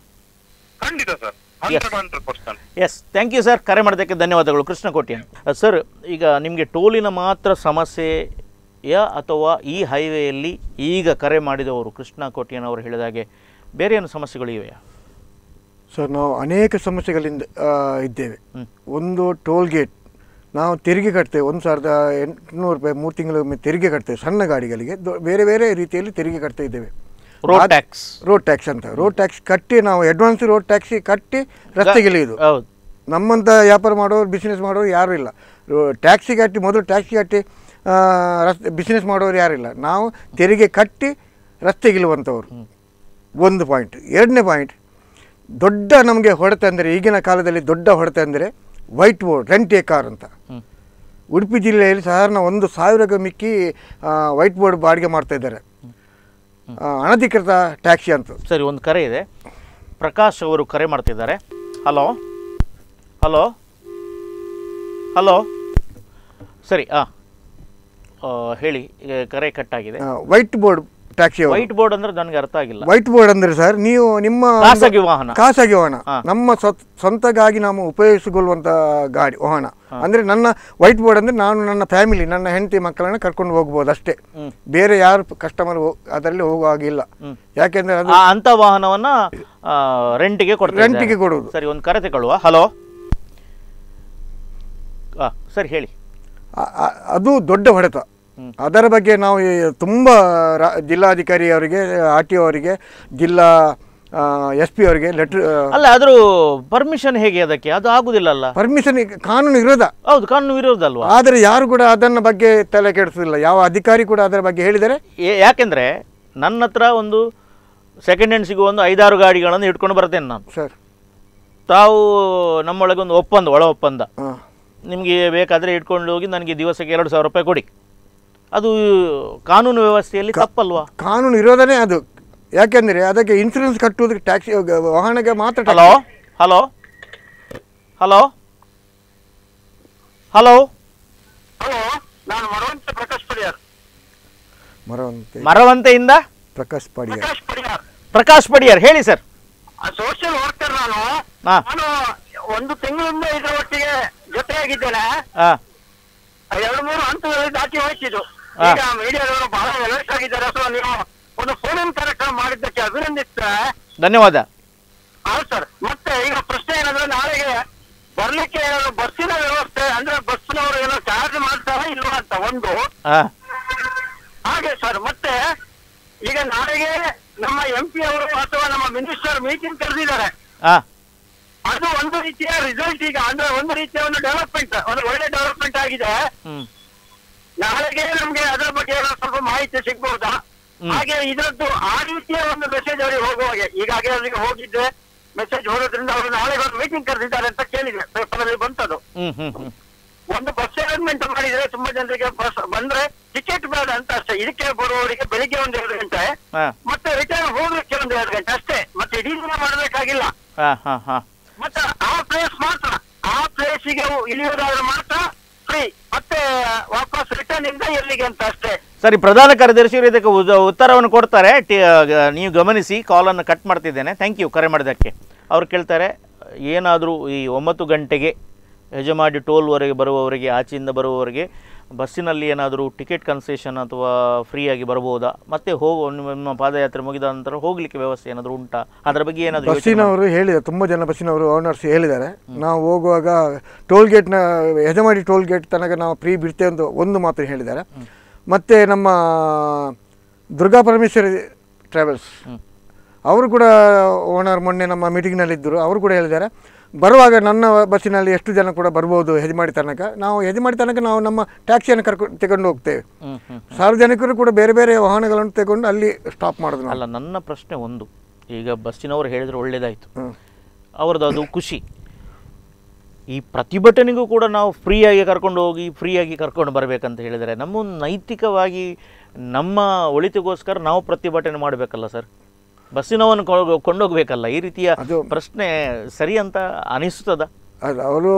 ಖಂಡಿತ sir hundred hundred percent yes thank you sir ಕರೆ ಮಾಡೋದಕ್ಕೆ ಧನ್ಯವಾದಗಳು ಕೃಷ್ಣ ಕೋಟ್ಯನ್ ಸರ್ ಈಗ ನಿಮಗೆ ಟೋಲಿನ ಮಾತ್ರ ಸಮಸ್ಯೆಯ ಅಥವಾ ಈ ಹೈವೇಯಲ್ಲಿ ಈಗ ಕರೆ ಮಾಡಿದವರು ಕೃಷ್ಣ ಕೋಟ್ಯನ್ ಅವರು ಹೇಳಿದಾಗೆ ಬೇರೆ ಏನು ಸಮಸ್ಯೆಗಳು ಇವೆಯಾ ಸರ್ ನಾವು ಅನೇಕ ಸಮಸ್ಯೆಗಳಿಂದ ಆ, ಇದ್ದೇವೆ ಒಂದು ಟೋಲ್ ಗೇಟ್ ನಾವು ತೆರಿಗೆ ಕಟ್ತೇವೆ ಒಂದು ಸಾವಿರದ ಎಂಟುನೂರು ರೂಪಾಯಿ ಮೂರು ತಿಂಗಳಿಗೊಮ್ಮೆ ತೆರಿಗೆ ಕಟ್ತೇವೆ ಸಣ್ಣ ಗಾಡಿಗಳಿಗೆ ದೊ- ಬೇರೆ ಬೇರೆ ರೀತಿಯಲ್ಲಿ ತೆರಿಗೆ ಕಟ್ತಾ ಇದ್ದೇವೆ ರೋಡ್ ಆದ್- ಟ್ಯಾಕ್ಸ್ ರೋಡ್ ಟ್ಯಾಕ್ಸ್ ಅಂತ ರೋಡ್ ಟ್ಯಾಕ್ಸ್ ಕಟ್ಟಿ ನಾವು ಅಡ್ವಾನ್ಸ್ ರೋಡ್ ಟ್ಯಾಕ್ಸಿ ಕಟ್ಟಿ ರಸ್ತೆಗಿಳಿಯುವುದು ಹೌದು ನಮ್ಮಂಥ ವ್ಯಾಪಾರ ಮಾಡೋರು ಬಿಸ್ನೆಸ್ ಮಾಡೋರು ಯಾರೂ ಇಲ್ಲ ರೋ- ಟ್ಯಾಕ್ಸಿ ಕಟ್ಟಿ ಮೊದಲು ಟ್ಯಾಕ್ಸಿ ಕಟ್ಟಿ ಆ, ರಸ್ತೆ ಬಿಸ್ನೆಸ್ ಮಾಡೋರು ಯಾರಿಲ್ಲ ನಾವು ತೆರಿಗೆ ಕಟ್ಟಿ ರಸ್ತೆಗಿಳುವಂಥವ್ರು ಒಂದು ಪಾಯಿಂಟ್ ಎರಡನೇ ಪಾಯಿಂಟ್ ದೊಡ್ಡ ನಮಗೆ ಹೊಡೆತ ಅಂದರೆ ಈಗಿನ ಕಾಲದಲ್ಲಿ ದೊಡ್ಡ ಹೊಡೆತ ಅಂದರೆ white board rent a car ಅಂತ ಹ್ಮ್. ಉಡುಪಿ ಜಿಲ್ಲೆಯಲ್ಲಿ ಸಾಧಾರಣ ಒಂದು ಸಾವಿರಕ್ಕೆ ಮಿಕ್ಕಿ ವೈಟ್ ಬೋರ್ಡ್ ಬಾಡಿಗೆ ಮಾಡ್ತಾ ಇದ್ದಾರೆ ಆ, ಅನಧಿಕೃತ ಟ್ಯಾಕ್ಸಿ ಅಂತ ಸರಿ ಒಂದು ಕರೆ ಇದೆ ಪ್ರಕಾಶ್ ಅವರು ಕರೆ ಮಾಡ್ತಿದ್ದಾರೆ ಹಲೋ ಹಲೋ ಹಲೋ ಸರಿ ಆ ಆ, ಹೇಳಿ ಈಗ ಕರೆ ಕಟ್ಟಾಗಿದೆ white board taxi white board ಅಂದ್ರೆ ನನಗೆ ಅರ್ಥ ಆಗಿಲ್ಲ ವೈಟ್ ಬೋರ್ಡ್ ಅಂದ್ರೆ ಸರ್ ನೀವು ನಿಮ್ಮ ಒಂದು- ಖಾಸಗಿ ವಾಹನ ಖಾಸಗಿ ವಾಹನ ಹಾ. ನಮ್ಮ ಸ್ವ- ಸ್ವಂತಗಾಗಿ ನಾವು ಉಪಯೋಗಿಸಿಕೊಳ್ಳುವಂತ ಗಾಡಿ ವಾಹನ ಅಂದ್ರೆ ನನ್ನ ವೈಟ್ ಬೋರ್ಡ್ ಅಂದ್ರೆ ನಾನು ನನ್ನ ಫ್ಯಾಮಿಲಿ ನನ್ನ ಹೆಂಡತಿ ಮಕ್ಕಳನ್ನ ಕರ್ಕೊಂಡು ಹೋಗ್ಬೋದು ಅಷ್ಟೇ ಹ್ಮ್. ಬೇರೆ ಯಾರು ಕಸ್ಟಮರ್ ಅದರಲ್ಲಿ ಹೋಗುವ ಹಾಗಿಲ್ಲ ಹ್ಮ್. ಯಾಕೆಂದ್ರೆ ಅದು ಆ ಅಂತ ವಾಹನವನ್ನ ಆ, ರೆಂಟಿಗೆ ಕೊಡ್ತಾರೆ ರೆಂಟಿಗೆ ಕೊಡುವುದು. ಸರಿ ಒಂದು ಕರೆ ತಗೊಳ್ಳುವ ಹಲೋ ಆ, ಸರಿ ಹೇಳಿ ಆ- ಆ- ಅದು ದೊಡ್ಡ ಹೊಡೆತ ಅದರ ಬಗ್ಗೆ ನಾವು ಈ ತುಂಬ ರಾ- ಜಿಲ್ಲಾಧಿಕಾರಿ ಅವರಿಗೆ ಆರ್ ಟಿ ಅವರಿಗೆ ಜಿಲ್ಲಾ ಎಸ್ ಪಿ ಅವರಿಗೆ ಲೆಟ್ರ್ ಅಲ್ಲ ಆದ್ರೂ ಪರ್ಮಿಷನ್ ಹೇಗೆ ಅದಕ್ಕೆ ಅದು ಆಗುದಿಲ್ಲಲ್ಲ ಪರ್ಮಿಷನ್ ಕಾನೂನು ಇರೋದ ಹೌದು ಕಾನೂನು ವಿರೋಧ ಅಲ್ವಾ ಆದರೆ ಯಾರು ಕೂಡ ಅದನ್ನ ಬಗ್ಗೆ ತಲೆ ಕೆಡಿಸೋದಿಲ್ಲ ಯಾವ ಅಧಿಕಾರಿ ಕೂಡ ಅದರ ಬಗ್ಗೆ ಹೇಳಿದರೆ ಏ- ಯಾಕೆಂದ್ರೆ ನನ್ನ ಹತ್ರ ಒಂದು ಸೆಕೆಂಡ್ ಹ್ಯಾಂಡ್ ಸಿಗುವ ಒಂದು ಐದಾರು ಗಾಡಿಗಳನ್ನು ಇಟ್ಕೊಂಡು ಬರ್ತೇನೆ ನಾನು ಸರ್ ತಾವು ನಮ್ಮೊಳಗೆ ಒಂದು ಒಪ್ಪಂದ ಒಳ ಒಪ್ಪಂದ ಹಾಂ ನಿಮಗೆ ಬೇಕಾದರೆ ಇಟ್ಕೊಂಡು ಹೋಗಿ ನನಗೆ ದಿವಸಕ್ಕೆ ಎರಡು ಸಾವಿರ ರೂಪಾಯಿ ಕೊಡಿ ಅದು ಕಾನೂನು ವ್ಯವಸ್ಥೆಯಲ್ಲಿ ತಪ್ಪಲ್ವಾ ಕಾನೂನು ಇರೋದನೇ ಅದು ಯಾಕೆಂದರೆ ಅದಕ್ಕೆ ಇನ್ಸೂರೆನ್ಸ್ ಕಟ್ಟುವುದಕ್ಕೆ ಟ್ಯಾಕ್ಸಿ ವಾಹನಕ್ಕೆ ಮಾತ್ರ tax. Hello hello hello hello hello ನಾನು ಮರವಂತ ಪ್ರಕಾಶ್ ಪಡಿಯಾರ್ ಮರವಂತೆ ಮರವಂತೆಯಿಂದ ಪ್ರಕಾಶ್ ಪಾಡಿಯ ಪ್ರಕಾಶ್ ಪಡಿಯಾರ್ ಪ್ರಕಾಶ್ ಪಡಿಯರ್ ಹೇಳಿ ಸರ್ ಸೋಷಿಯಲ್ ವರ್ಕರ್ ನಾನು ಹಾ. ನಾನು ಒಂದು ತಿಂಗಳಿಂದ ಇದರ ಒಟ್ಟಿಗೆ ಜೊತೆಯಾಗಿದ್ದೇನೆ ಹಾಂ ಎರಡು ಮೂರು ಹಂತದಲ್ಲಿ ದಾಟಿ ಹೋಯ್ತಿದ್ದು ಹಾ. ಈಗ ಮೀಡಿಯಾದವರು ಬಹಳ ಅಲರ್ಟ್ ಆಗಿದ್ದಾರೆ ಸೊ ನೀವು ಒಂದು ಫೋನ್ ಕಾರ್ಯಕ್ರಮ ಮಾಡಿದ್ದಕ್ಕೆ ಅಭಿನಂದಿಸ್ತಾರೆ ಧನ್ಯವಾದ ಹೌದು ಸರ್ ಮತ್ತೆ ಈಗ ಪ್ರಶ್ನೆ ಏನಂದ್ರೆ ನಾಳೆಗೆ ಬರ್ಲಿಕ್ಕೆ ಏನಾದ್ರು ಬಸ್ಸಿನ ವ್ಯವಸ್ಥೆ ಅಂದ್ರೆ ಬಸ್ನವರು ಏನೋ ಚಾರ್ಜ್ ಮಾಡ್ತಾರ ಇಲ್ವಾ ಅಂತ ಒಂದು ಹಾಂ ಹಾಗೆ ಸರ್ ಮತ್ತೆ ಈಗ ನಾಳೆಗೆ ನಮ್ಮ ಎಂ ಪಿ ಅವರು ಅಥವಾ ನಮ್ಮ ಮಿನಿಸ್ಟರ್ ಮೀಟಿಂಗ್ ಕರೆದಿದ್ದಾರೆ ಹಾಂ ಅದು ಒಂದು ರೀತಿಯ ರಿಸಲ್ಟ್ ಈಗ ಅಂದ್ರೆ ಒಂದು ರೀತಿಯ ಒಂದು ಡೆವಲಪ್ಮೆಂಟ್ ಒಂದು ಒಳ್ಳೆ ಡೆವಲಪ್ಮೆಂಟ್ ಆಗಿದೆ ಹ್ಞೂ ನಾಳೆಗೆ ನಮ್ಗೆ ಅದರ ಬಗ್ಗೆ ಏನೋ ಸ್ವಲ್ಪ ಮಾಹಿತಿ ಸಿಗ್ಬಹುದಾ ಹ್ಮ್. ಹಾಗೆ ಇದರದ್ದು ಆ ರೀತಿಯ ಒಂದು ಮೆಸೇಜ್ ಅವರಿಗೆ ಹೋಗುವಾಗೆ ಈಗಾಗಲೇ ಅವರಿಗೆ ಹೋಗಿದ್ದೆ ಮೆಸೇಜ್ ಹೋಗೋದ್ರಿಂದ ಅವರು ನಾಳೆ ಒಂದು ಮೀಟಿಂಗ್ ಕರೆದಿದ್ದಾರೆ ಅಂತ ಕೇಳಿದೆ ಪೇಪರ್ ಅಲ್ಲಿ ಬಂತದು ಹ್ಞೂ ಹ್ಞೂ ಹ್ಞೂ ಒಂದು ಬಸ್ ಅರೇಂಜ್ಮೆಂಟ್ ಮಾಡಿದ್ರೆ ತುಂಬಾ ಜನರಿಗೆ ಬಸ್ ಬಂದ್ರೆ ಟಿಕೆಟ್ ಬೇಡ ಅಂತ ಅಷ್ಟೇ ಇದಕ್ಕೆ ಬರುವವರಿಗೆ ಬೆಳಿಗ್ಗೆ ಒಂದು ಎರಡು ಗಂಟೆ ಹಾಂ ಮತ್ತೆ ರಿಟರ್ನ್ ಹೋಗ್ಲಿಕ್ಕೆ ಒಂದು ಎರಡು ಗಂಟೆ ಅಷ್ಟೇ ಮತ್ತೆ ಇಡೀ ದಿನ ಮಾಡಬೇಕಾಗಿಲ್ಲ ಹಾಂ ಹಾಂ ಹಾಂ ಮತ್ತೆ ಆ ಪ್ಲೇಸ್ ಮಾತ್ರ ಆ ಪ್ಲೇಸಿಗೆ ಇಳಿಯೋದಾದ್ರೆ ಮಾತ್ರ ಫ್ರೀ ಮತ್ತೆ ವಾಪಸ್ ರಿಟರ್ನ್ ಇಂದ ಎಲ್ಲಿಗೆ ಅಂತ ಅಷ್ಟೇ ಸರಿ ಪ್ರಧಾನ ಕಾರ್ಯದರ್ಶಿಯವರು ಇದಕ್ಕೆ ಉದ- ಉತ್ತರವನ್ನು ಕೊಡ್ತಾರೆ ಟಿ ಗ- ನೀವು ಗಮನಿಸಿ ಕಾಲನ್ನು ಕಟ್ ಮಾಡ್ತಿದ್ದೇನೆ ಥ್ಯಾಂಕ್ ಯು ಕರೆ ಮಾಡಿದ್ದಕ್ಕೆ ಅವ್ರು ಕೇಳ್ತಾರೆ ಏನಾದರೂ ಈ ಒಂಬತ್ತು ಗಂಟೆಗೆ ಯಜಮಾಡಿ ಟೋಲ್ವರೆಗೆ ಬರುವವರಿಗೆ ಆಚೆಯಿಂದ ಬರುವವರಿಗೆ ಬಸ್ಸಿನಲ್ಲಿ ಏನಾದರೂ ಟಿಕೆಟ್ ಕನ್ಸೆಷನ್ ಅಥವಾ ಫ್ರೀಯಾಗಿ ಬರ್ಬೋದಾ ಮತ್ತೆ ಹೋಗೋ ನಿಮ್ಮ ಪಾದಯಾತ್ರೆ ಮುಗಿದ ನಂತರ ಹೋಗಲಿಕ್ಕೆ ವ್ಯವಸ್ಥೆ ಏನಾದರೂ ಉಂಟಾ ಅದರ ಬಗ್ಗೆ ಏನಾದರೂ ಬಸ್ಸಿನವರು ಹೇಳಿದ್ದಾರೆ ತುಂಬ ಜನ ಬಸ್ಸಿನವರು ಓನರ್ಸ್ ಹೇಳಿದ್ದಾರೆ ನಾವು ಹೋಗುವಾಗ ಟೋಲ್ ಗೇಟ್ನ ಯಜಮಾಡಿ ಟೋಲ್ ಗೇಟ್ ತನಕ ನಾವು ಫ್ರೀ ಬಿಡ್ತೇವೆ ಅಂತ ಒಂದು ಮಾತು ಹೇಳಿದ್ದಾರೆ ಮತ್ತು ನಮ್ಮ ದುರ್ಗಾ ಪರಮೇಶ್ವರಿ ಟ್ರಾವೆಲ್ಸ್ ಅವರು ಕೂಡ ಓನರ್ ಮೊನ್ನೆ ನಮ್ಮ ಮೀಟಿಂಗ್ನಲ್ಲಿದ್ದರು ಅವರು ಕೂಡ ಹೇಳಿದ್ದಾರೆ ಬರುವಾಗ ನನ್ನ ಬಸ್ಸಿನಲ್ಲಿ ಎಷ್ಟು ಜನ ಕೂಡ ಬರ್ಬೋದು ಹೆಜಮಾಡಿ ತನಕ ನಾವು ಹೆಜಮಾಡಿ ತನಕ ನಾವು ನಮ್ಮ ಟ್ಯಾಕ್ಸಿಯನ್ನು ಕರ್ಕೊಂಡು ತಗೊಂಡು ಹೋಗ್ತೇವೆ ಹ್ಞೂ ಹ್ಞೂ ಸಾರ್ವಜನಿಕರು ಕೂಡ ಬೇರೆ ಬೇರೆ ವಾಹನಗಳನ್ನು ತಗೊಂಡು ಅಲ್ಲಿ ಸ್ಟಾಪ್ ಮಾಡೋದು ನಾವು ಅಲ್ಲ ನನ್ನ ಪ್ರಶ್ನೆ ಒಂದು ಈಗ ಬಸ್ಸಿನವರು ಹೇಳಿದ್ರೆ ಒಳ್ಳೇದಾಯಿತು ಹ್ಮ್. ಅವ್ರದ್ದು ಅದು ಖುಷಿ ಈ ಪ್ರತಿಭಟನೆಗೂ ಕೂಡ ನಾವು ಫ್ರೀಯಾಗಿ ಕರ್ಕೊಂಡು ಹೋಗಿ ಫ್ರೀಯಾಗಿ ಕರ್ಕೊಂಡು ಬರಬೇಕಂತ ಹೇಳಿದರೆ ನಮ್ಮ ನೈತಿಕವಾಗಿ ನಮ್ಮ ಒಳಿತಿಗೋಸ್ಕರ ನಾವು ಪ್ರತಿಭಟನೆ ಮಾಡಬೇಕಲ್ಲ ಸರ್ ಬಸ್ಸಿನವನ್ನು ಕೊ- ಕೊಂಡೋಗ್ಬೇಕಲ್ಲ ಈ ರೀತಿಯ ಅದು- ಪ್ರಶ್ನೆ ಸರಿ ಅಂತ ಅನಿಸ್ತದ ಅದು ಅವರು